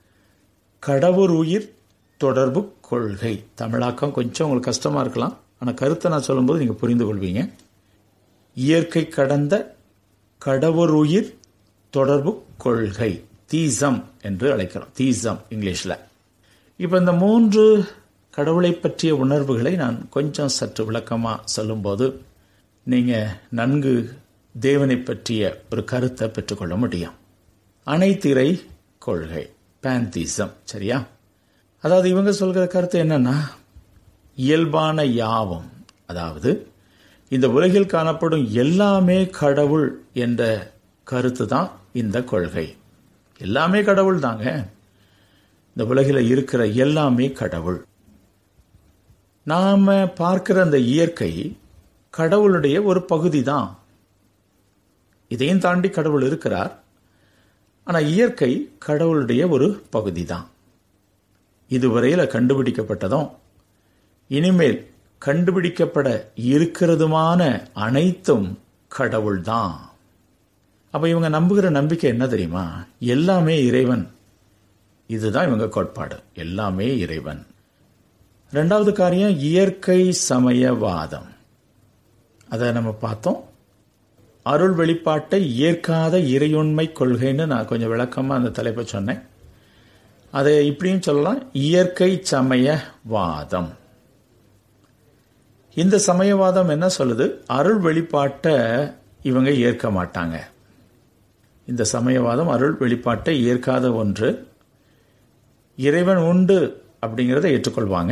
கடவுர் உயிர் தொடர்பு கொள்கை தமிழாக்கம் கொஞ்சம் உங்களுக்கு கஷ்டமா இருக்கலாம் ஆனால் கருத்தை நான் சொல்லும்போது நீங்கள் புரிந்து கொள்வீங்க இயற்கை கடந்த கடவுர் உயிர் தொடர்பு கொள்கை தீசம் என்று அழைக்கிறோம் தீசம் இங்கிலீஷில் இப்போ இந்த மூன்று கடவுளை பற்றிய உணர்வுகளை நான் கொஞ்சம் சற்று விளக்கமாக சொல்லும்போது நீங்கள் நன்கு தேவனை பற்றிய ஒரு கருத்தை பெற்றுக்கொள்ள முடியும் அனைத்திரை கொள்கை பேந்திசம் சரியா அதாவது இவங்க சொல்கிற கருத்து என்னன்னா இயல்பான யாவும் அதாவது இந்த உலகில் காணப்படும் எல்லாமே கடவுள் என்ற கருத்து தான் இந்த கொள்கை எல்லாமே கடவுள் தாங்க இந்த உலகில் இருக்கிற எல்லாமே கடவுள் நாம பார்க்கிற அந்த இயற்கை கடவுளுடைய ஒரு பகுதி தான் இதையும் தாண்டி கடவுள் இருக்கிறார் ஆனா இயற்கை கடவுளுடைய ஒரு பகுதி தான் இதுவரையில கண்டுபிடிக்கப்பட்டதும் இனிமேல் கண்டுபிடிக்கப்பட இருக்கிறதுமான அனைத்தும் கடவுள் தான் அப்ப இவங்க நம்புகிற நம்பிக்கை என்ன தெரியுமா எல்லாமே இறைவன் இதுதான் இவங்க கோட்பாடு எல்லாமே இறைவன் ரெண்டாவது காரியம் இயற்கை சமயவாதம் அதை நம்ம பார்த்தோம் அருள் வெளிப்பாட்டை ஏற்காத இறையுண்மை கொள்கைன்னு நான் கொஞ்சம் விளக்கமா அந்த தலைப்பை சொன்னேன் அதை இப்படியும் சொல்லலாம் இயற்கை சமயவாதம் இந்த சமயவாதம் என்ன சொல்லுது அருள் வெளிப்பாட்டை இவங்க ஏற்க மாட்டாங்க இந்த சமயவாதம் அருள் வெளிப்பாட்டை ஏற்காத ஒன்று இறைவன் உண்டு அப்படிங்கிறத ஏற்றுக்கொள்வாங்க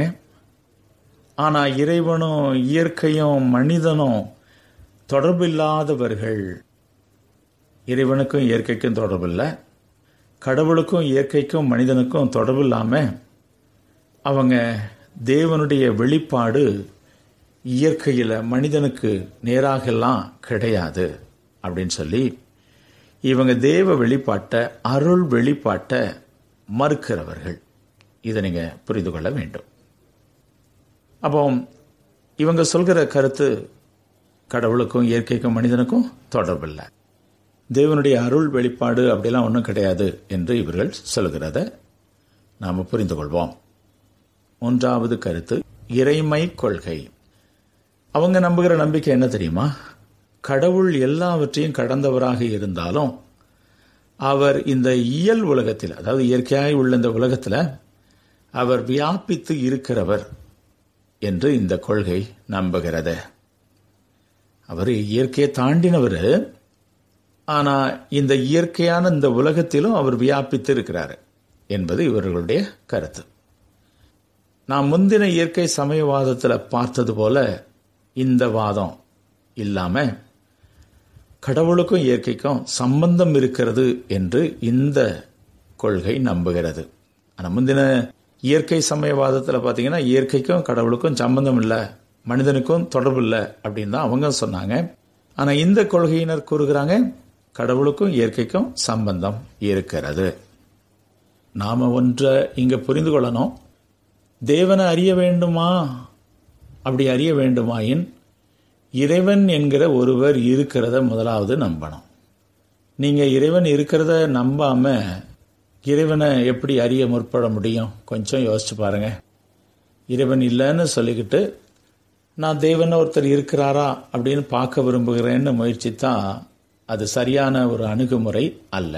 ஆனா இறைவனும் இயற்கையும் மனிதனும் தொடர்பில்லாதவர்கள் இறைவனுக்கும் இயற்கைக்கும் தொடர்பு இல்லை கடவுளுக்கும் இயற்கைக்கும் மனிதனுக்கும் தொடர்பு இல்லாம அவங்க தேவனுடைய வெளிப்பாடு இயற்கையில மனிதனுக்கு நேராகலாம் கிடையாது அப்படின்னு சொல்லி இவங்க தேவ வெளிப்பாட்டை அருள் வெளிப்பாட்டை மறுக்கிறவர்கள் இதை நீங்க புரிந்து கொள்ள வேண்டும் அப்போ இவங்க சொல்கிற கருத்து கடவுளுக்கும் இயற்கைக்கும் மனிதனுக்கும் தொடர்பில்லை தேவனுடைய அருள் வெளிப்பாடு அப்படிலாம் ஒன்றும் கிடையாது என்று இவர்கள் சொல்கிறத நாம் புரிந்து கொள்வோம் மூன்றாவது கருத்து இறைமை கொள்கை அவங்க நம்புகிற நம்பிக்கை என்ன தெரியுமா கடவுள் எல்லாவற்றையும் கடந்தவராக இருந்தாலும் அவர் இந்த இயல் உலகத்தில் அதாவது இயற்கையாய் உள்ள இந்த உலகத்தில் அவர் வியாபித்து இருக்கிறவர் என்று இந்த கொள்கை நம்புகிறது அவர் இயற்கையை தாண்டினவர் ஆனா இந்த இயற்கையான இந்த உலகத்திலும் அவர் வியாபித்து இருக்கிறார் என்பது இவர்களுடைய கருத்து நாம் முந்தின இயற்கை சமயவாதத்தில் பார்த்தது போல இந்த வாதம் இல்லாம கடவுளுக்கும் இயற்கைக்கும் சம்பந்தம் இருக்கிறது என்று இந்த கொள்கை நம்புகிறது ஆனா முந்தின இயற்கை சமயவாதத்தில் பார்த்தீங்கன்னா இயற்கைக்கும் கடவுளுக்கும் சம்பந்தம் இல்லை மனிதனுக்கும் தொடர்பு இல்லை அப்படின்னு தான் அவங்க சொன்னாங்க ஆனா இந்த கொள்கையினர் கூறுகிறாங்க கடவுளுக்கும் இயற்கைக்கும் சம்பந்தம் இருக்கிறது நாம ஒன்றை இங்க புரிந்து கொள்ளணும் தேவனை அறிய வேண்டுமா அப்படி அறிய வேண்டுமாயின் இறைவன் என்கிற ஒருவர் இருக்கிறத முதலாவது நம்பணும் நீங்க இறைவன் இருக்கிறத நம்பாம இறைவனை எப்படி அறிய முற்பட முடியும் கொஞ்சம் யோசிச்சு பாருங்க இறைவன் இல்லைன்னு சொல்லிக்கிட்டு நான் தேவன் ஒருத்தர் இருக்கிறாரா அப்படின்னு பார்க்க விரும்புகிறேன்னு முயற்சித்தான் அது சரியான ஒரு அணுகுமுறை அல்ல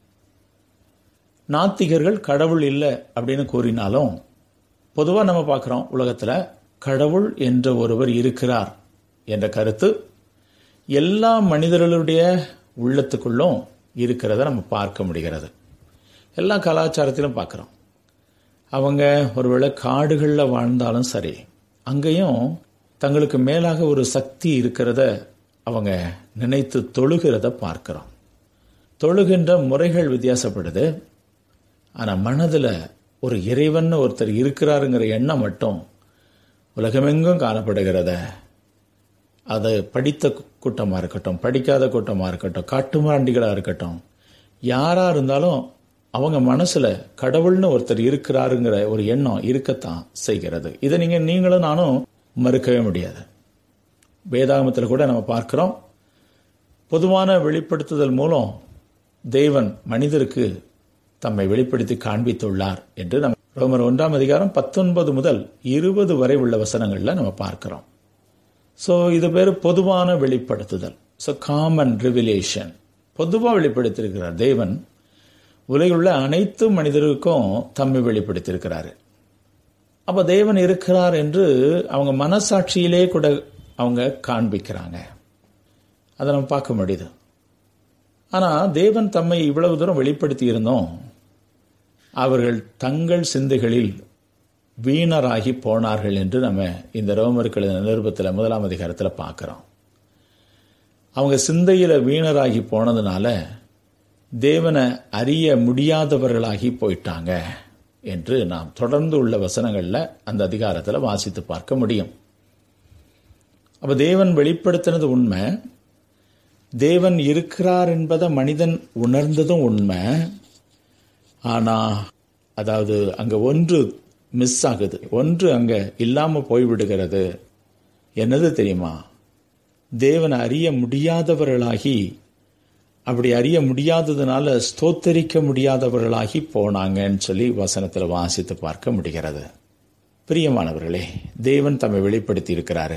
நாத்திகர்கள் கடவுள் இல்லை அப்படின்னு கூறினாலும் பொதுவாக நம்ம பார்க்குறோம் உலகத்தில் கடவுள் என்ற ஒருவர் இருக்கிறார் என்ற கருத்து எல்லா மனிதர்களுடைய உள்ளத்துக்குள்ளும் இருக்கிறத நம்ம பார்க்க முடிகிறது எல்லா கலாச்சாரத்திலும் பார்க்குறோம் அவங்க ஒருவேளை காடுகளில் வாழ்ந்தாலும் சரி அங்கேயும் தங்களுக்கு மேலாக ஒரு சக்தி இருக்கிறத அவங்க நினைத்து தொழுகிறத பார்க்கிறோம் தொழுகின்ற முறைகள் வித்தியாசப்படுது ஆனால் மனதில் ஒரு இறைவன் ஒருத்தர் இருக்கிறாருங்கிற எண்ணம் மட்டும் உலகமெங்கும் காணப்படுகிறத அது படித்த கூட்டமாக இருக்கட்டும் படிக்காத கூட்டமாக இருக்கட்டும் காட்டுமாண்டிகளாக இருக்கட்டும் யாராக இருந்தாலும் அவங்க மனசுல கடவுள்னு ஒருத்தர் இருக்கிறாருங்கிற ஒரு எண்ணம் இருக்கத்தான் செய்கிறது இதை நீங்க நீங்களும் நானும் மறுக்கவே முடியாது வேதாகமத்தில் கூட நம்ம பார்க்கிறோம் பொதுவான வெளிப்படுத்துதல் மூலம் தேவன் மனிதருக்கு தம்மை வெளிப்படுத்தி காண்பித்துள்ளார் என்று நம்ம ரோமர் ஒன்றாம் அதிகாரம் பத்தொன்பது முதல் இருபது வரை உள்ள வசனங்கள்ல நம்ம பார்க்கிறோம் ஸோ இது பேர் பொதுவான வெளிப்படுத்துதல் ஸோ காமன் ரிவிலேஷன் பொதுவாக வெளிப்படுத்தியிருக்கிறார் தேவன் உலகில் உள்ள அனைத்து மனிதருக்கும் தம்மை வெளிப்படுத்தியிருக்கிறாரு அப்ப தேவன் இருக்கிறார் என்று அவங்க மனசாட்சியிலே கூட அவங்க காண்பிக்கிறாங்க அதை நம்ம பார்க்க முடியுது ஆனா தேவன் தம்மை இவ்வளவு தூரம் வெளிப்படுத்தி இருந்தோம் அவர்கள் தங்கள் சிந்தைகளில் வீணராகி போனார்கள் என்று நம்ம இந்த ரோமர்கள் நிருபத்தில் முதலாம் அதிகாரத்தில் பார்க்கிறோம் அவங்க சிந்தையில வீணராகி போனதுனால தேவனை அறிய முடியாதவர்களாகி போயிட்டாங்க என்று நாம் தொடர்ந்து உள்ள வசனங்கள்ல அந்த அதிகாரத்தில் வாசித்து பார்க்க முடியும் அப்ப தேவன் வெளிப்படுத்தினது உண்மை தேவன் இருக்கிறார் என்பதை மனிதன் உணர்ந்ததும் உண்மை ஆனா அதாவது அங்க ஒன்று மிஸ் ஆகுது ஒன்று அங்க இல்லாம போய்விடுகிறது என்னது தெரியுமா தேவனை அறிய முடியாதவர்களாகி அப்படி அறிய முடியாததுனால ஸ்தோத்தரிக்க முடியாதவர்களாகி போனாங்கன்னு சொல்லி வசனத்தில் வாசித்து பார்க்க முடிகிறது பிரியமானவர்களே தேவன் தம்மை வெளிப்படுத்தி இருக்கிறாரு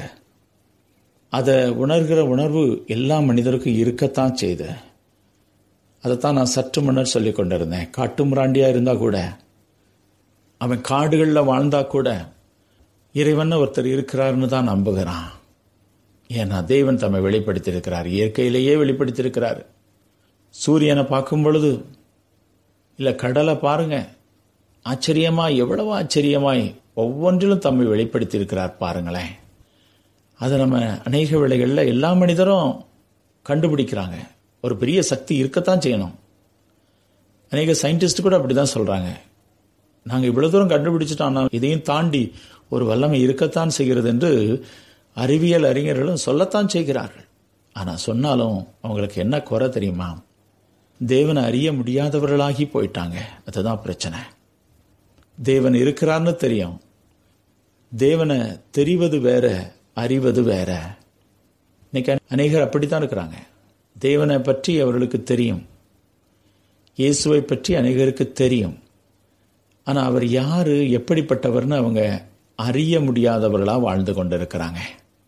அதை உணர்கிற உணர்வு எல்லா மனிதருக்கும் இருக்கத்தான் செய்து அதைத்தான் நான் சற்று முன்னர் சொல்லி கொண்டிருந்தேன் காட்டு முராண்டியா இருந்தா கூட அவன் காடுகளில் வாழ்ந்தா கூட இறைவன் ஒருத்தர் இருக்கிறார்னு தான் நம்புகிறான் ஏன்னா தேவன் தம்மை வெளிப்படுத்தி இருக்கிறார் இயற்கையிலேயே வெளிப்படுத்தி இருக்கிறார் சூரியனை பார்க்கும் பொழுது இல்லை கடலை பாருங்க ஆச்சரியமாய் எவ்வளவு ஆச்சரியமாய் ஒவ்வொன்றிலும் தம்மை வெளிப்படுத்தி இருக்கிறார் பாருங்களேன் அதை நம்ம அநேக வேளைகளில் எல்லா மனிதரும் கண்டுபிடிக்கிறாங்க ஒரு பெரிய சக்தி இருக்கத்தான் செய்யணும் அநேக சயின்டிஸ்ட் கூட அப்படி தான் சொல்கிறாங்க நாங்கள் இவ்வளோ தூரம் கண்டுபிடிச்சிட்டோம் இதையும் தாண்டி ஒரு வல்லமை இருக்கத்தான் செய்கிறது என்று அறிவியல் அறிஞர்களும் சொல்லத்தான் செய்கிறார்கள் ஆனால் சொன்னாலும் அவங்களுக்கு என்ன குறை தெரியுமா தேவனை அறிய முடியாதவர்களாகி போயிட்டாங்க அதுதான் பிரச்சனை தேவன் இருக்கிறார்னு தெரியும் தேவனை தெரிவது வேற அறிவது வேற இன்னைக்கு அநேகர் அப்படித்தான் இருக்கிறாங்க தேவனை பற்றி அவர்களுக்கு தெரியும் இயேசுவை பற்றி அநேகருக்கு தெரியும் ஆனால் அவர் யாரு எப்படிப்பட்டவர்னு அவங்க அறிய முடியாதவர்களாக வாழ்ந்து கொண்டிருக்கிறாங்க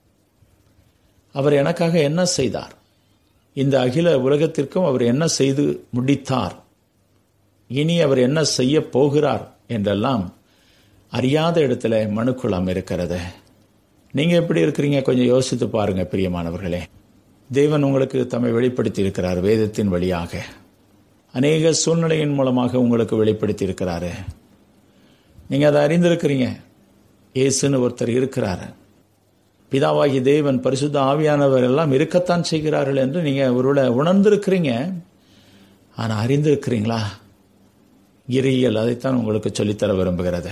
அவர் எனக்காக என்ன செய்தார் இந்த அகில உலகத்திற்கும் அவர் என்ன செய்து முடித்தார் இனி அவர் என்ன செய்ய போகிறார் என்றெல்லாம் அறியாத இடத்துல மனுக்குளம் இருக்கிறது நீங்க எப்படி இருக்கிறீங்க கொஞ்சம் யோசித்து பாருங்க பிரியமானவர்களே தேவன் உங்களுக்கு தம்மை வெளிப்படுத்தி இருக்கிறார் வேதத்தின் வழியாக அநேக சூழ்நிலையின் மூலமாக உங்களுக்கு வெளிப்படுத்தி இருக்கிறாரு நீங்க அதை அறிந்திருக்கிறீங்க இயேசுன்னு ஒருத்தர் இருக்கிறாரு பிதாவாகி தேவன் பரிசுத்த ஆவியானவர் எல்லாம் இருக்கத்தான் செய்கிறார்கள் என்று நீங்க ஒருவேளை உணர்ந்திருக்கிறீங்க ஆனா அறிந்திருக்கிறீங்களா இறையியல் அதைத்தான் உங்களுக்கு சொல்லித்தர விரும்புகிறது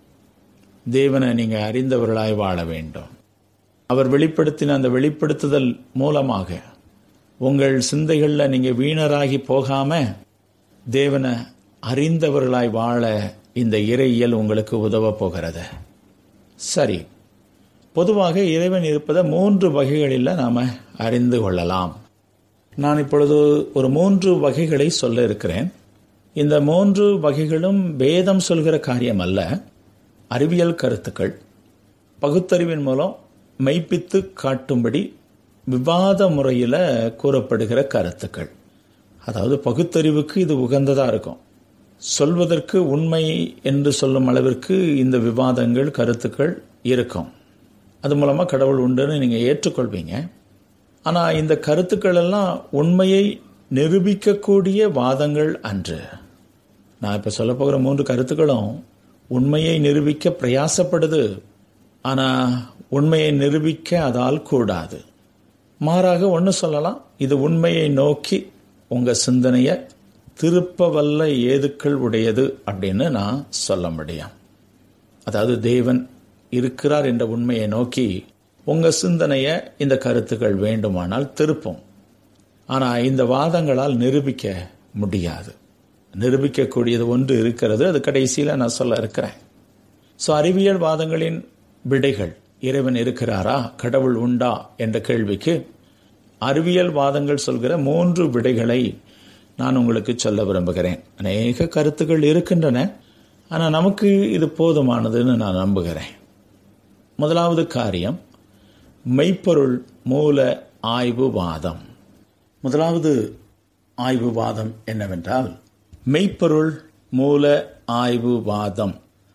தேவனை நீங்க அறிந்தவர்களாய் வாழ வேண்டும் அவர் வெளிப்படுத்தின அந்த வெளிப்படுத்துதல் மூலமாக உங்கள் சிந்தைகளில் நீங்க வீணராகி போகாம தேவனை அறிந்தவர்களாய் வாழ இந்த இறையியல் உங்களுக்கு உதவ போகிறது சரி பொதுவாக இறைவன் இருப்பதை மூன்று வகைகளில் நாம் அறிந்து கொள்ளலாம் நான் இப்பொழுது ஒரு மூன்று வகைகளை சொல்ல இருக்கிறேன் இந்த மூன்று வகைகளும் வேதம் சொல்கிற காரியம் அல்ல அறிவியல் கருத்துக்கள் பகுத்தறிவின் மூலம் மெய்ப்பித்து காட்டும்படி விவாத முறையில் கூறப்படுகிற கருத்துக்கள் அதாவது பகுத்தறிவுக்கு இது உகந்ததாக இருக்கும் சொல்வதற்கு உண்மை என்று சொல்லும் அளவிற்கு இந்த விவாதங்கள் கருத்துக்கள் இருக்கும் அது மூலமாக கடவுள் உண்டுன்னு நீங்கள் ஏற்றுக்கொள்வீங்க ஆனால் இந்த கருத்துக்கள் எல்லாம் உண்மையை நிரூபிக்கக்கூடிய வாதங்கள் அன்று நான் இப்போ சொல்ல போகிற மூன்று கருத்துக்களும் உண்மையை நிரூபிக்க பிரயாசப்படுது ஆனால் உண்மையை நிரூபிக்க அதால் கூடாது மாறாக ஒன்று சொல்லலாம் இது உண்மையை நோக்கி உங்கள் சிந்தனையை திருப்ப வல்ல ஏதுக்கள் உடையது அப்படின்னு நான் சொல்ல முடியும் அதாவது தேவன் இருக்கிறார் என்ற உண்மையை நோக்கி உங்க சிந்தனைய இந்த கருத்துக்கள் வேண்டுமானால் திருப்பும் ஆனா இந்த வாதங்களால் நிரூபிக்க முடியாது நிரூபிக்கக்கூடியது ஒன்று இருக்கிறது அது கடைசியில் நான் சொல்ல இருக்கிறேன் ஸோ அறிவியல் வாதங்களின் விடைகள் இறைவன் இருக்கிறாரா கடவுள் உண்டா என்ற கேள்விக்கு அறிவியல் வாதங்கள் சொல்கிற மூன்று விடைகளை நான் உங்களுக்கு சொல்ல விரும்புகிறேன் அநேக கருத்துக்கள் இருக்கின்றன ஆனால் நமக்கு இது போதுமானதுன்னு நான் நம்புகிறேன் முதலாவது காரியம் மெய்ப்பொருள் மூல ஆய்வு வாதம் முதலாவது ஆய்வு வாதம் என்னவென்றால் மெய்ப்பொருள் மூல ஆய்வு வாதம்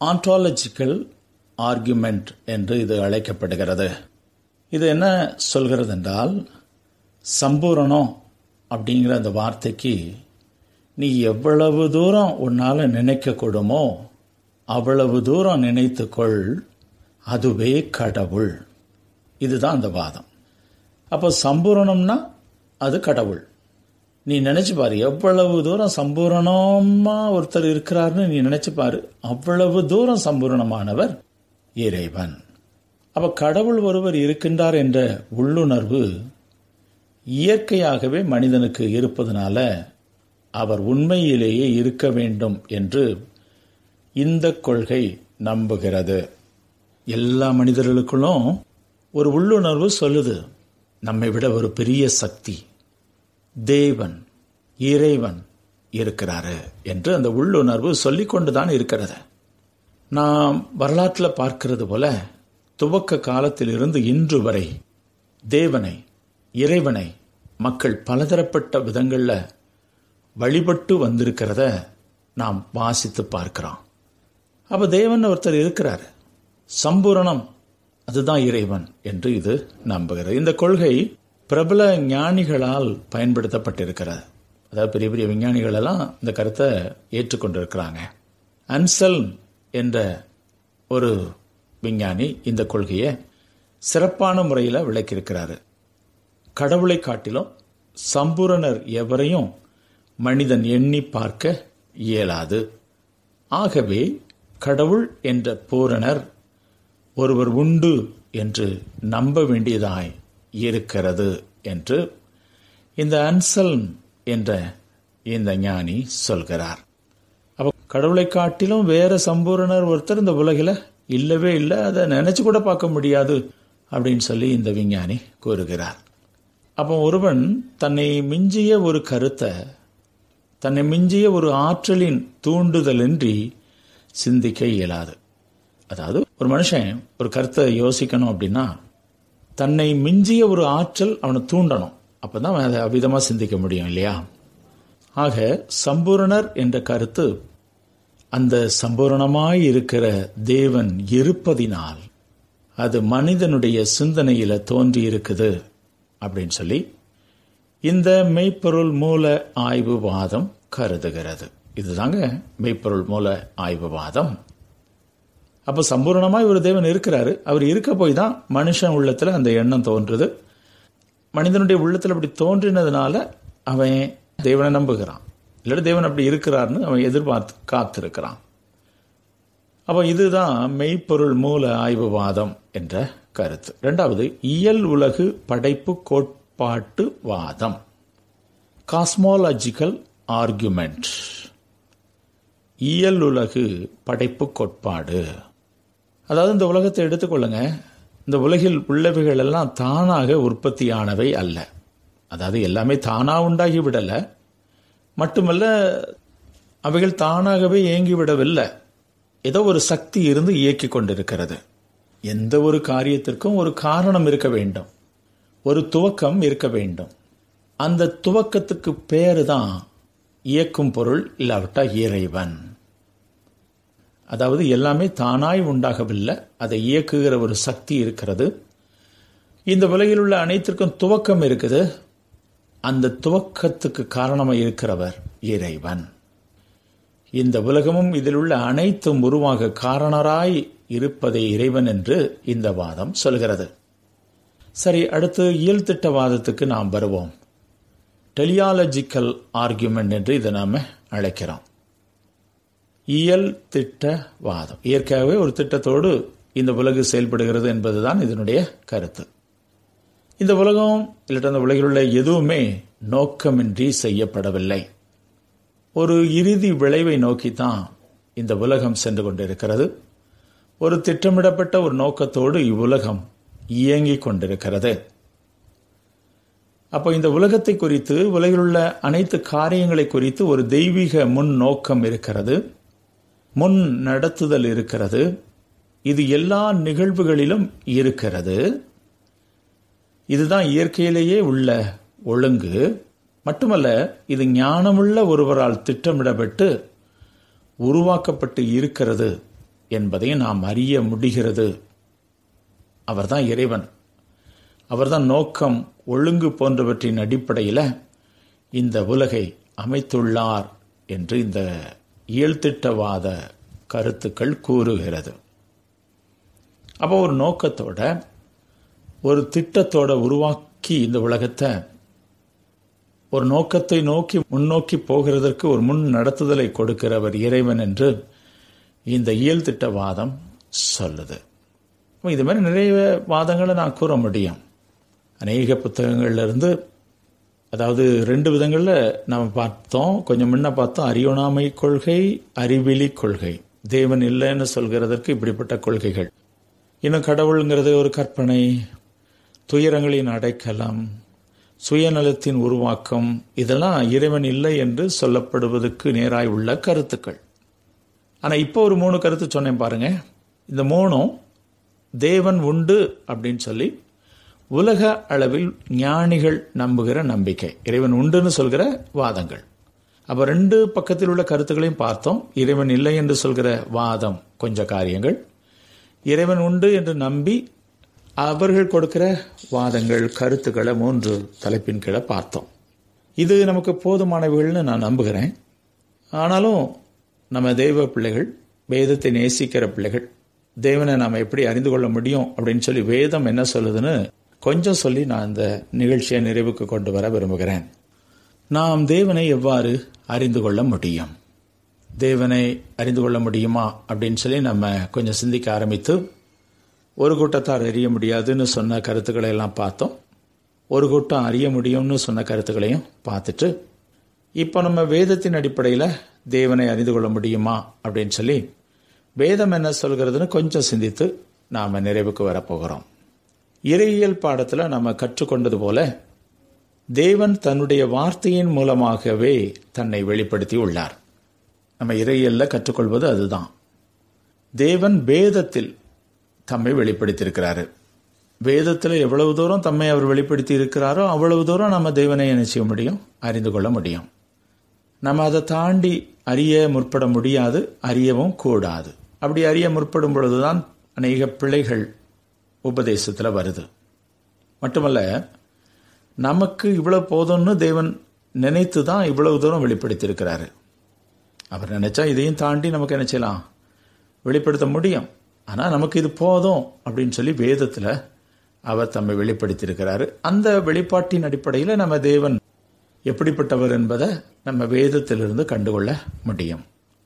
ஆண்டாலஜிக்கல் ஆர்குமெண்ட் என்று இது அழைக்கப்படுகிறது இது என்ன சொல்கிறது என்றால் சம்பூரணம் அப்படிங்கிற அந்த வார்த்தைக்கு நீ எவ்வளவு தூரம் உன்னால் நினைக்கக்கூடுமோ அவ்வளவு தூரம் நினைத்துக்கொள் அதுவே கடவுள் இதுதான் அந்த வாதம் அப்போ சம்பூரணம்னா அது கடவுள் நீ நினைச்சு பாரு எவ்வளவு தூரம் சம்பூரணமா ஒருத்தர் இருக்கிறார்னு நீ நினைச்சு பாரு அவ்வளவு தூரம் சம்பூரணமானவர் இறைவன் அப்ப கடவுள் ஒருவர் இருக்கின்றார் என்ற உள்ளுணர்வு இயற்கையாகவே மனிதனுக்கு இருப்பதனால அவர் உண்மையிலேயே இருக்க வேண்டும் என்று இந்த கொள்கை நம்புகிறது எல்லா மனிதர்களுக்குள்ளும் ஒரு உள்ளுணர்வு சொல்லுது நம்மை விட ஒரு பெரிய சக்தி தேவன் இறைவன் இருக்கிறாரு என்று அந்த உள்ளுணர்வு சொல்லிக் கொண்டுதான் இருக்கிறது நாம் வரலாற்றில் பார்க்கிறது போல துவக்க காலத்திலிருந்து இன்று வரை தேவனை இறைவனை மக்கள் பலதரப்பட்ட விதங்களில் வழிபட்டு வந்திருக்கிறத நாம் வாசித்து பார்க்கிறோம் அப்ப தேவன் ஒருத்தர் இருக்கிறார் சம்பூரணம் அதுதான் இறைவன் என்று இது நம்புகிறது இந்த கொள்கை பிரபல ஞானிகளால் பயன்படுத்தப்பட்டிருக்கிறது அதாவது பெரிய பெரிய விஞ்ஞானிகள் எல்லாம் இந்த கருத்தை ஏற்றுக்கொண்டிருக்கிறாங்க அன்சல் என்ற ஒரு விஞ்ஞானி இந்த கொள்கையை சிறப்பான முறையில் விளக்கியிருக்கிறாரு கடவுளை காட்டிலும் சம்பூரணர் எவரையும் மனிதன் எண்ணி பார்க்க இயலாது ஆகவே கடவுள் என்ற பூரணர் ஒருவர் உண்டு என்று நம்ப வேண்டியதாய் இருக்கிறது என்று இந்த அன்சல்ம் என்ற இந்த ஞானி சொல்கிறார் அப்ப கடவுளை காட்டிலும் வேற சம்பூரணர் ஒருத்தர் இந்த உலகில் இல்லவே இல்லை அதை நினைச்சு கூட பார்க்க முடியாது அப்படின்னு சொல்லி இந்த விஞ்ஞானி கூறுகிறார் அப்போ ஒருவன் தன்னை மிஞ்சிய ஒரு கருத்தை தன்னை மிஞ்சிய ஒரு ஆற்றலின் தூண்டுதலின்றி சிந்திக்க இயலாது அதாவது ஒரு மனுஷன் ஒரு கருத்தை யோசிக்கணும் அப்படின்னா தன்னை மிஞ்சிய ஒரு ஆற்றல் அவனை தூண்டணும் அப்பதான் அவன் அதை அவிதமா சிந்திக்க முடியும் இல்லையா ஆக சம்பூரணர் என்ற கருத்து அந்த சம்பூரணமாய் இருக்கிற தேவன் இருப்பதினால் அது மனிதனுடைய சிந்தனையில தோன்றி இருக்குது அப்படின்னு சொல்லி இந்த மெய்ப்பொருள் மூல ஆய்வுவாதம் கருதுகிறது இதுதாங்க மெய்ப்பொருள் மூல ஆய்வுவாதம் அப்ப சம்பூர்ணமாய் ஒரு தேவன் இருக்கிறாரு அவர் இருக்க போய் தான் மனுஷன் உள்ளத்துல அந்த எண்ணம் தோன்றுது மனிதனுடைய உள்ளத்துல அப்படி தோன்றினதுனால அவன் தேவனை நம்புகிறான் இல்லாட்டி தேவன் அப்படி இருக்கிறார்னு அவன் எதிர்பார்த்து காத்திருக்கிறான் அப்போ இதுதான் மெய்ப்பொருள் மூல ஆய்வுவாதம் என்ற கருத்து ரெண்டாவது இயல் உலகு படைப்பு கோட்பாட்டு வாதம் காஸ்மாலஜிக்கல் ஆர்குமெண்ட் இயல் உலகு படைப்பு கோட்பாடு அதாவது இந்த உலகத்தை எடுத்துக்கொள்ளுங்க இந்த உலகில் உள்ளவைகள் எல்லாம் தானாக உற்பத்தியானவை அல்ல அதாவது எல்லாமே தானா உண்டாகி விடல மட்டுமல்ல அவைகள் தானாகவே இயங்கிவிடவில்லை ஏதோ ஒரு சக்தி இருந்து இயக்கி கொண்டிருக்கிறது எந்த ஒரு காரியத்திற்கும் ஒரு காரணம் இருக்க வேண்டும் ஒரு துவக்கம் இருக்க வேண்டும் அந்த துவக்கத்துக்கு பேரு தான் இயக்கும் பொருள் இல்லாவிட்டா இறைவன் அதாவது எல்லாமே தானாய் உண்டாகவில்லை அதை இயக்குகிற ஒரு சக்தி இருக்கிறது இந்த உலகில் உள்ள அனைத்திற்கும் துவக்கம் இருக்குது அந்த துவக்கத்துக்கு காரணமாக இருக்கிறவர் இறைவன் இந்த உலகமும் இதில் உள்ள அனைத்தும் உருவாக காரணராய் இருப்பதே இறைவன் என்று இந்த வாதம் சொல்கிறது சரி அடுத்து இயல் திட்டவாதத்துக்கு நாம் வருவோம் டெலியாலஜிக்கல் ஆர்குமெண்ட் என்று இதை நாம அழைக்கிறோம் இயல் திட்டவாதம் இயற்கையாகவே ஒரு திட்டத்தோடு இந்த உலகு செயல்படுகிறது என்பதுதான் இதனுடைய கருத்து இந்த உலகம் இல்லாட்ட அந்த உலகில் உள்ள எதுவுமே நோக்கமின்றி செய்யப்படவில்லை ஒரு இறுதி விளைவை நோக்கித்தான் இந்த உலகம் சென்று கொண்டிருக்கிறது ஒரு திட்டமிடப்பட்ட ஒரு நோக்கத்தோடு இவ்வுலகம் இயங்கிக் கொண்டிருக்கிறது அப்போ இந்த உலகத்தை குறித்து உலகில் உள்ள அனைத்து காரியங்களை குறித்து ஒரு தெய்வீக முன் நோக்கம் இருக்கிறது முன் நடத்துதல் இருக்கிறது இது எல்லா நிகழ்வுகளிலும் இருக்கிறது இதுதான் இயற்கையிலேயே உள்ள ஒழுங்கு மட்டுமல்ல இது ஞானமுள்ள ஒருவரால் திட்டமிடப்பட்டு உருவாக்கப்பட்டு இருக்கிறது என்பதையும் நாம் அறிய முடிகிறது அவர்தான் இறைவன் அவர்தான் நோக்கம் ஒழுங்கு போன்றவற்றின் அடிப்படையில் இந்த உலகை அமைத்துள்ளார் என்று இந்த இயல்திட்டவாத கருத்துக்கள் கூறுகிறது அப்போ ஒரு நோக்கத்தோட ஒரு திட்டத்தோட உருவாக்கி இந்த உலகத்தை ஒரு நோக்கத்தை நோக்கி முன்னோக்கி போகிறதற்கு ஒரு முன் நடத்துதலை கொடுக்கிறவர் இறைவன் என்று இந்த இயல் திட்டவாதம் சொல்லுது இது மாதிரி நிறைய வாதங்களை நான் கூற முடியும் அநேக புத்தகங்கள்ல இருந்து அதாவது ரெண்டு விதங்களில் நம்ம பார்த்தோம் கொஞ்சம் முன்ன பார்த்தோம் அறியோணாமை கொள்கை அறிவிலி கொள்கை தேவன் இல்லைன்னு சொல்கிறதற்கு இப்படிப்பட்ட கொள்கைகள் இன்னும் கடவுளுங்கிறது ஒரு கற்பனை துயரங்களின் அடைக்கலம் சுயநலத்தின் உருவாக்கம் இதெல்லாம் இறைவன் இல்லை என்று சொல்லப்படுவதற்கு நேராய் உள்ள கருத்துக்கள் ஆனால் இப்போ ஒரு மூணு கருத்து சொன்னேன் பாருங்க இந்த மூணும் தேவன் உண்டு அப்படின்னு சொல்லி உலக அளவில் ஞானிகள் நம்புகிற நம்பிக்கை இறைவன் உண்டுன்னு சொல்கிற வாதங்கள் அப்போ ரெண்டு பக்கத்தில் உள்ள கருத்துக்களையும் பார்த்தோம் இறைவன் இல்லை என்று சொல்கிற வாதம் கொஞ்ச காரியங்கள் இறைவன் உண்டு என்று நம்பி அவர்கள் கொடுக்கிற வாதங்கள் கருத்துக்களை மூன்று தலைப்பின் கீழே பார்த்தோம் இது நமக்கு போதுமானவைகள்னு நான் நம்புகிறேன் ஆனாலும் நம்ம தெய்வ பிள்ளைகள் வேதத்தை நேசிக்கிற பிள்ளைகள் தேவனை நாம் எப்படி அறிந்து கொள்ள முடியும் அப்படின்னு சொல்லி வேதம் என்ன சொல்லுதுன்னு கொஞ்சம் சொல்லி நான் இந்த நிகழ்ச்சியை நிறைவுக்கு கொண்டு வர விரும்புகிறேன் நாம் தேவனை எவ்வாறு அறிந்து கொள்ள முடியும் தேவனை அறிந்து கொள்ள முடியுமா அப்படின்னு சொல்லி நம்ம கொஞ்சம் சிந்திக்க ஆரம்பித்து ஒரு கூட்டத்தார் அறிய முடியாதுன்னு சொன்ன கருத்துக்களை எல்லாம் பார்த்தோம் ஒரு கூட்டம் அறிய முடியும்னு சொன்ன கருத்துக்களையும் பார்த்துட்டு இப்போ நம்ம வேதத்தின் அடிப்படையில் தேவனை அறிந்து கொள்ள முடியுமா அப்படின்னு சொல்லி வேதம் என்ன சொல்கிறதுன்னு கொஞ்சம் சிந்தித்து நாம் நிறைவுக்கு வரப்போகிறோம் இறையியல் பாடத்தில் நம்ம கற்றுக்கொண்டது போல தேவன் தன்னுடைய வார்த்தையின் மூலமாகவே தன்னை வெளிப்படுத்தி உள்ளார் நம்ம இறையியல்ல கற்றுக்கொள்வது அதுதான் தேவன் வேதத்தில் தம்மை வெளிப்படுத்தியிருக்கிறாரு வேதத்தில் எவ்வளவு தூரம் தம்மை அவர் வெளிப்படுத்தி இருக்கிறாரோ அவ்வளவு தூரம் நம்ம தேவனை என்ன செய்ய முடியும் அறிந்து கொள்ள முடியும் நம்ம அதை தாண்டி அறிய முற்பட முடியாது அறியவும் கூடாது அப்படி அறிய முற்படும் பொழுதுதான் அநேக பிள்ளைகள் உபதேசத்தில் வருது மட்டுமல்ல நமக்கு இவ்வளவு போதும்னு தேவன் நினைத்து தான் இவ்வளவு தூரம் வெளிப்படுத்தியிருக்கிறாரு அவர் நினைச்சா இதையும் தாண்டி நமக்கு என்ன செய்யலாம் வெளிப்படுத்த முடியும் ஆனால் நமக்கு இது போதும் அப்படின்னு சொல்லி வேதத்தில் அவர் தம்மை வெளிப்படுத்தியிருக்கிறாரு அந்த வெளிப்பாட்டின் அடிப்படையில் நம்ம தேவன் எப்படிப்பட்டவர் என்பதை நம்ம வேதத்திலிருந்து கண்டுகொள்ள முடியும்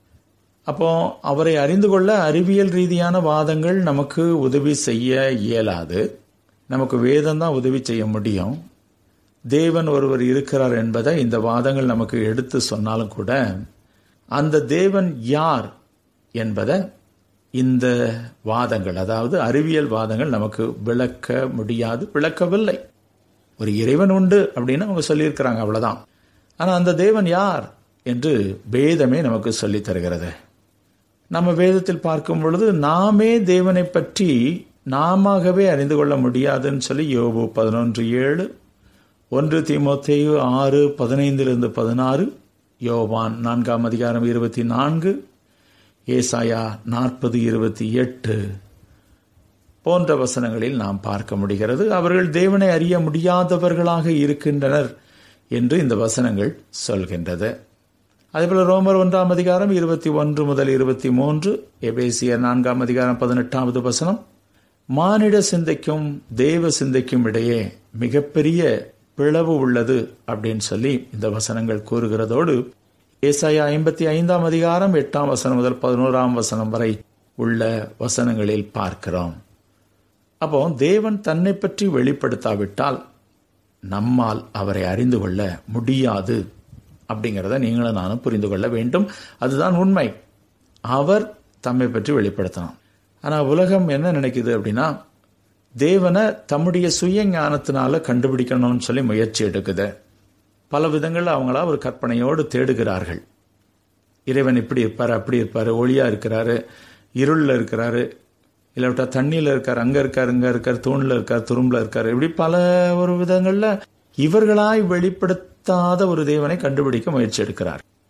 அப்போ அவரை அறிந்து கொள்ள அறிவியல் ரீதியான வாதங்கள் நமக்கு உதவி செய்ய இயலாது நமக்கு வேதம் தான் உதவி செய்ய முடியும் தேவன் ஒருவர் இருக்கிறார் என்பதை இந்த வாதங்கள் நமக்கு எடுத்து சொன்னாலும் கூட அந்த தேவன் யார் என்பதை இந்த வாதங்கள் அதாவது அறிவியல் வாதங்கள் நமக்கு விளக்க முடியாது விளக்கவில்லை ஒரு இறைவன் உண்டு அப்படின்னு அவங்க சொல்லியிருக்கிறாங்க அவ்வளவுதான் ஆனா அந்த தேவன் யார் என்று வேதமே நமக்கு சொல்லித் தருகிறது நம்ம வேதத்தில் பார்க்கும் பொழுது நாமே தேவனை பற்றி நாமவே அறிந்து கொள்ள முடியாதுன்னு சொல்லி யோபு பதினொன்று ஏழு ஒன்று தீமோத்தேயு ஆறு பதினைந்திலிருந்து பதினாறு யோவான் நான்காம் அதிகாரம் இருபத்தி நான்கு ஏசாயா நாற்பது இருபத்தி எட்டு போன்ற வசனங்களில் நாம் பார்க்க முடிகிறது அவர்கள் தேவனை அறிய முடியாதவர்களாக இருக்கின்றனர் என்று இந்த வசனங்கள் சொல்கின்றது அதேபோல ரோமர் ஒன்றாம் அதிகாரம் இருபத்தி ஒன்று முதல் இருபத்தி மூன்று எபேசியர் நான்காம் அதிகாரம் பதினெட்டாவது வசனம் மானிட சிந்தைக்கும் தேவ சிந்தைக்கும் இடையே மிகப்பெரிய பிளவு உள்ளது அப்படின்னு சொல்லி இந்த வசனங்கள் கூறுகிறதோடு ஏசாயா ஐம்பத்தி ஐந்தாம் அதிகாரம் எட்டாம் வசனம் முதல் பதினோராம் வசனம் வரை உள்ள வசனங்களில் பார்க்கிறோம் அப்போ தேவன் தன்னை பற்றி வெளிப்படுத்தாவிட்டால் நம்மால் அவரை அறிந்து கொள்ள முடியாது அப்படிங்கிறத நீங்களும் நானும் புரிந்து கொள்ள வேண்டும் அதுதான் உண்மை அவர் தம்மை பற்றி வெளிப்படுத்தணும் ஆனால் உலகம் என்ன நினைக்குது அப்படின்னா தேவனை தம்முடைய சுய ஞானத்தினால கண்டுபிடிக்கணும்னு சொல்லி முயற்சி எடுக்குது பல விதங்களில் அவங்களா ஒரு கற்பனையோடு தேடுகிறார்கள் இறைவன் இப்படி இருப்பார் அப்படி இருப்பார் ஒளியா இருக்கிறாரு இருளில் இருக்கிறாரு இல்லாவிட்டா தண்ணியில் இருக்கார் அங்கே இருக்கார் இங்கே இருக்கார் தூணில் இருக்கார் துரும்பில் இருக்கார் இப்படி பல ஒரு விதங்களில் இவர்களாய் வெளிப்படுத்தாத ஒரு தேவனை கண்டுபிடிக்க முயற்சி எடுக்கிறார்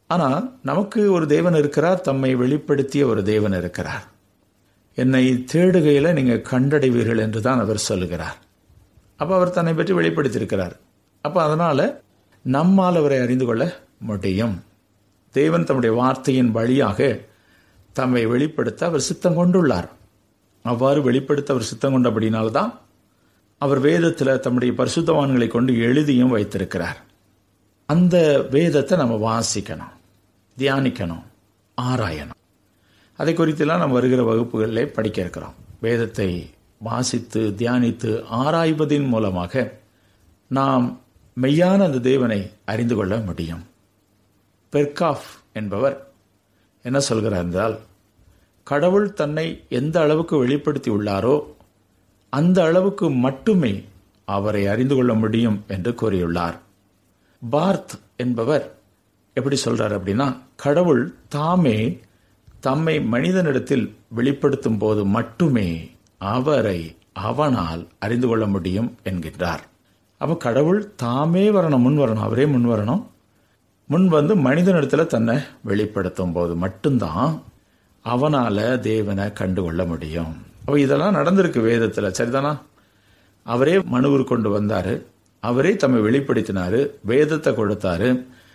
ஆனா நமக்கு ஒரு தேவன் இருக்கிறார் தம்மை வெளிப்படுத்திய ஒரு தேவன் இருக்கிறார் என்னை தேடுகையில நீங்க கண்டடைவீர்கள் என்று தான் அவர் சொல்லுகிறார் அப்ப அவர் தன்னை பற்றி வெளிப்படுத்தியிருக்கிறார் அப்ப அதனால நம்மால் அவரை அறிந்து கொள்ள முடியும் தேவன் தம்முடைய வார்த்தையின் வழியாக தம்மை வெளிப்படுத்த அவர் சித்தம் கொண்டுள்ளார் அவ்வாறு வெளிப்படுத்த அவர் சித்தம் கொண்டபடினால்தான் அவர் வேதத்தில் தம்முடைய பரிசுத்தவான்களை கொண்டு எழுதியும் வைத்திருக்கிறார் அந்த வேதத்தை நம்ம வாசிக்கணும் தியானிக்கணும் ஆராயணும் அதை குறித்தெல்லாம் நம்ம வருகிற வகுப்புகளிலே படிக்க இருக்கிறோம் வேதத்தை வாசித்து தியானித்து ஆராய்வதின் மூலமாக நாம் மெய்யான அந்த தேவனை அறிந்து கொள்ள முடியும் பெர்காஃப் என்பவர் என்ன சொல்கிறார் என்றால் கடவுள் தன்னை எந்த அளவுக்கு வெளிப்படுத்தி உள்ளாரோ அந்த அளவுக்கு மட்டுமே அவரை அறிந்து கொள்ள முடியும் என்று கூறியுள்ளார் பார்த் என்பவர் எப்படி சொல்றார் அப்படின்னா கடவுள் தாமே தம்மை மனிதனிடத்தில் வெளிப்படுத்தும் போது மட்டுமே அவரை அவனால் அறிந்து கொள்ள முடியும் என்கின்றார் அப்ப கடவுள் தாமே வரணும் முன் வரணும் அவரே முன் வரணும் முன் வந்து மனிதனிடத்துல தன்னை வெளிப்படுத்தும் போது மட்டும்தான் அவனால தேவனை கண்டுகொள்ள முடியும் அப்ப இதெல்லாம் நடந்திருக்கு வேதத்துல சரிதானா அவரே மனுவர் கொண்டு வந்தாரு அவரே தம்மை வெளிப்படுத்தினாரு வேதத்தை கொடுத்தாரு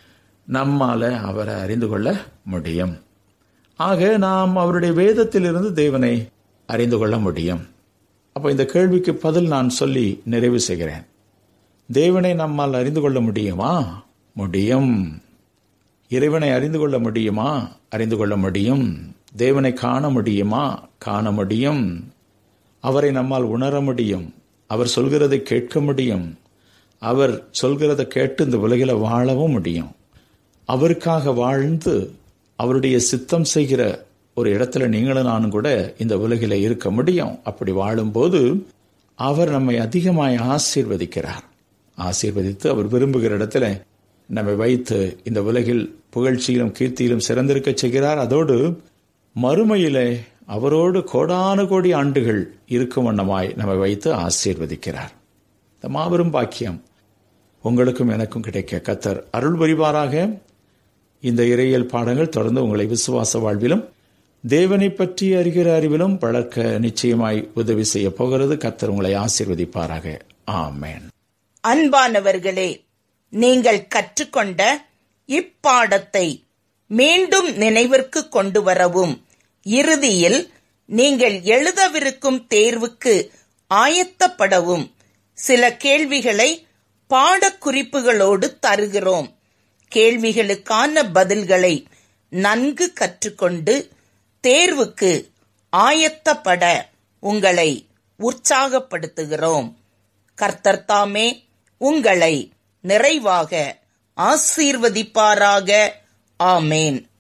நம்மால அவரை அறிந்து கொள்ள முடியும் ஆக நாம் அவருடைய வேதத்திலிருந்து தேவனை அறிந்து கொள்ள முடியும் அப்ப இந்த கேள்விக்கு பதில் நான் சொல்லி நிறைவு செய்கிறேன் தேவனை நம்மால் அறிந்து கொள்ள முடியுமா முடியும் இறைவனை அறிந்து கொள்ள முடியுமா அறிந்து கொள்ள முடியும் தேவனை காண முடியுமா காண முடியும் அவரை நம்மால் உணர முடியும் அவர் சொல்கிறதை கேட்க முடியும் அவர் சொல்கிறத கேட்டு இந்த உலகில வாழவும் முடியும் அவருக்காக வாழ்ந்து அவருடைய சித்தம் செய்கிற ஒரு இடத்துல நீங்களும் நானும் கூட இந்த உலகில இருக்க முடியும் அப்படி வாழும்போது அவர் நம்மை அதிகமாய் ஆசீர்வதிக்கிறார் ஆசீர்வதித்து அவர் விரும்புகிற இடத்துல நம்மை வைத்து இந்த உலகில் புகழ்ச்சியிலும் கீர்த்தியிலும் சிறந்திருக்க செய்கிறார் அதோடு மறுமையிலே அவரோடு கோடானு கோடி ஆண்டுகள் இருக்கும் வண்ணமாய் நம்மை வைத்து ஆசீர்வதிக்கிறார் இந்த மாபெரும் பாக்கியம் உங்களுக்கும் எனக்கும் கிடைக்க கத்தர் அருள் புரிவாராக இந்த இறையியல் பாடங்கள் தொடர்ந்து உங்களை விசுவாச வாழ்விலும் தேவனை பற்றி அறிகிற அறிவிலும் வளர்க்க நிச்சயமாய் உதவி செய்ய போகிறது கத்தர் உங்களை ஆசீர்வதிப்பாராக ஆமேன் அன்பானவர்களே நீங்கள் கற்றுக்கொண்ட இப்பாடத்தை மீண்டும் நினைவிற்கு கொண்டு வரவும் இறுதியில் நீங்கள் எழுதவிருக்கும் தேர்வுக்கு ஆயத்தப்படவும் சில கேள்விகளை பாடக்குறிப்புகளோடு தருகிறோம் கேள்விகளுக்கான பதில்களை நன்கு கற்றுக்கொண்டு தேர்வுக்கு ஆயத்தப்பட உங்களை உற்சாகப்படுத்துகிறோம் கர்த்தர் தாமே உங்களை நிறைவாக ஆசீர்வதிப்பாராக ஆமேன்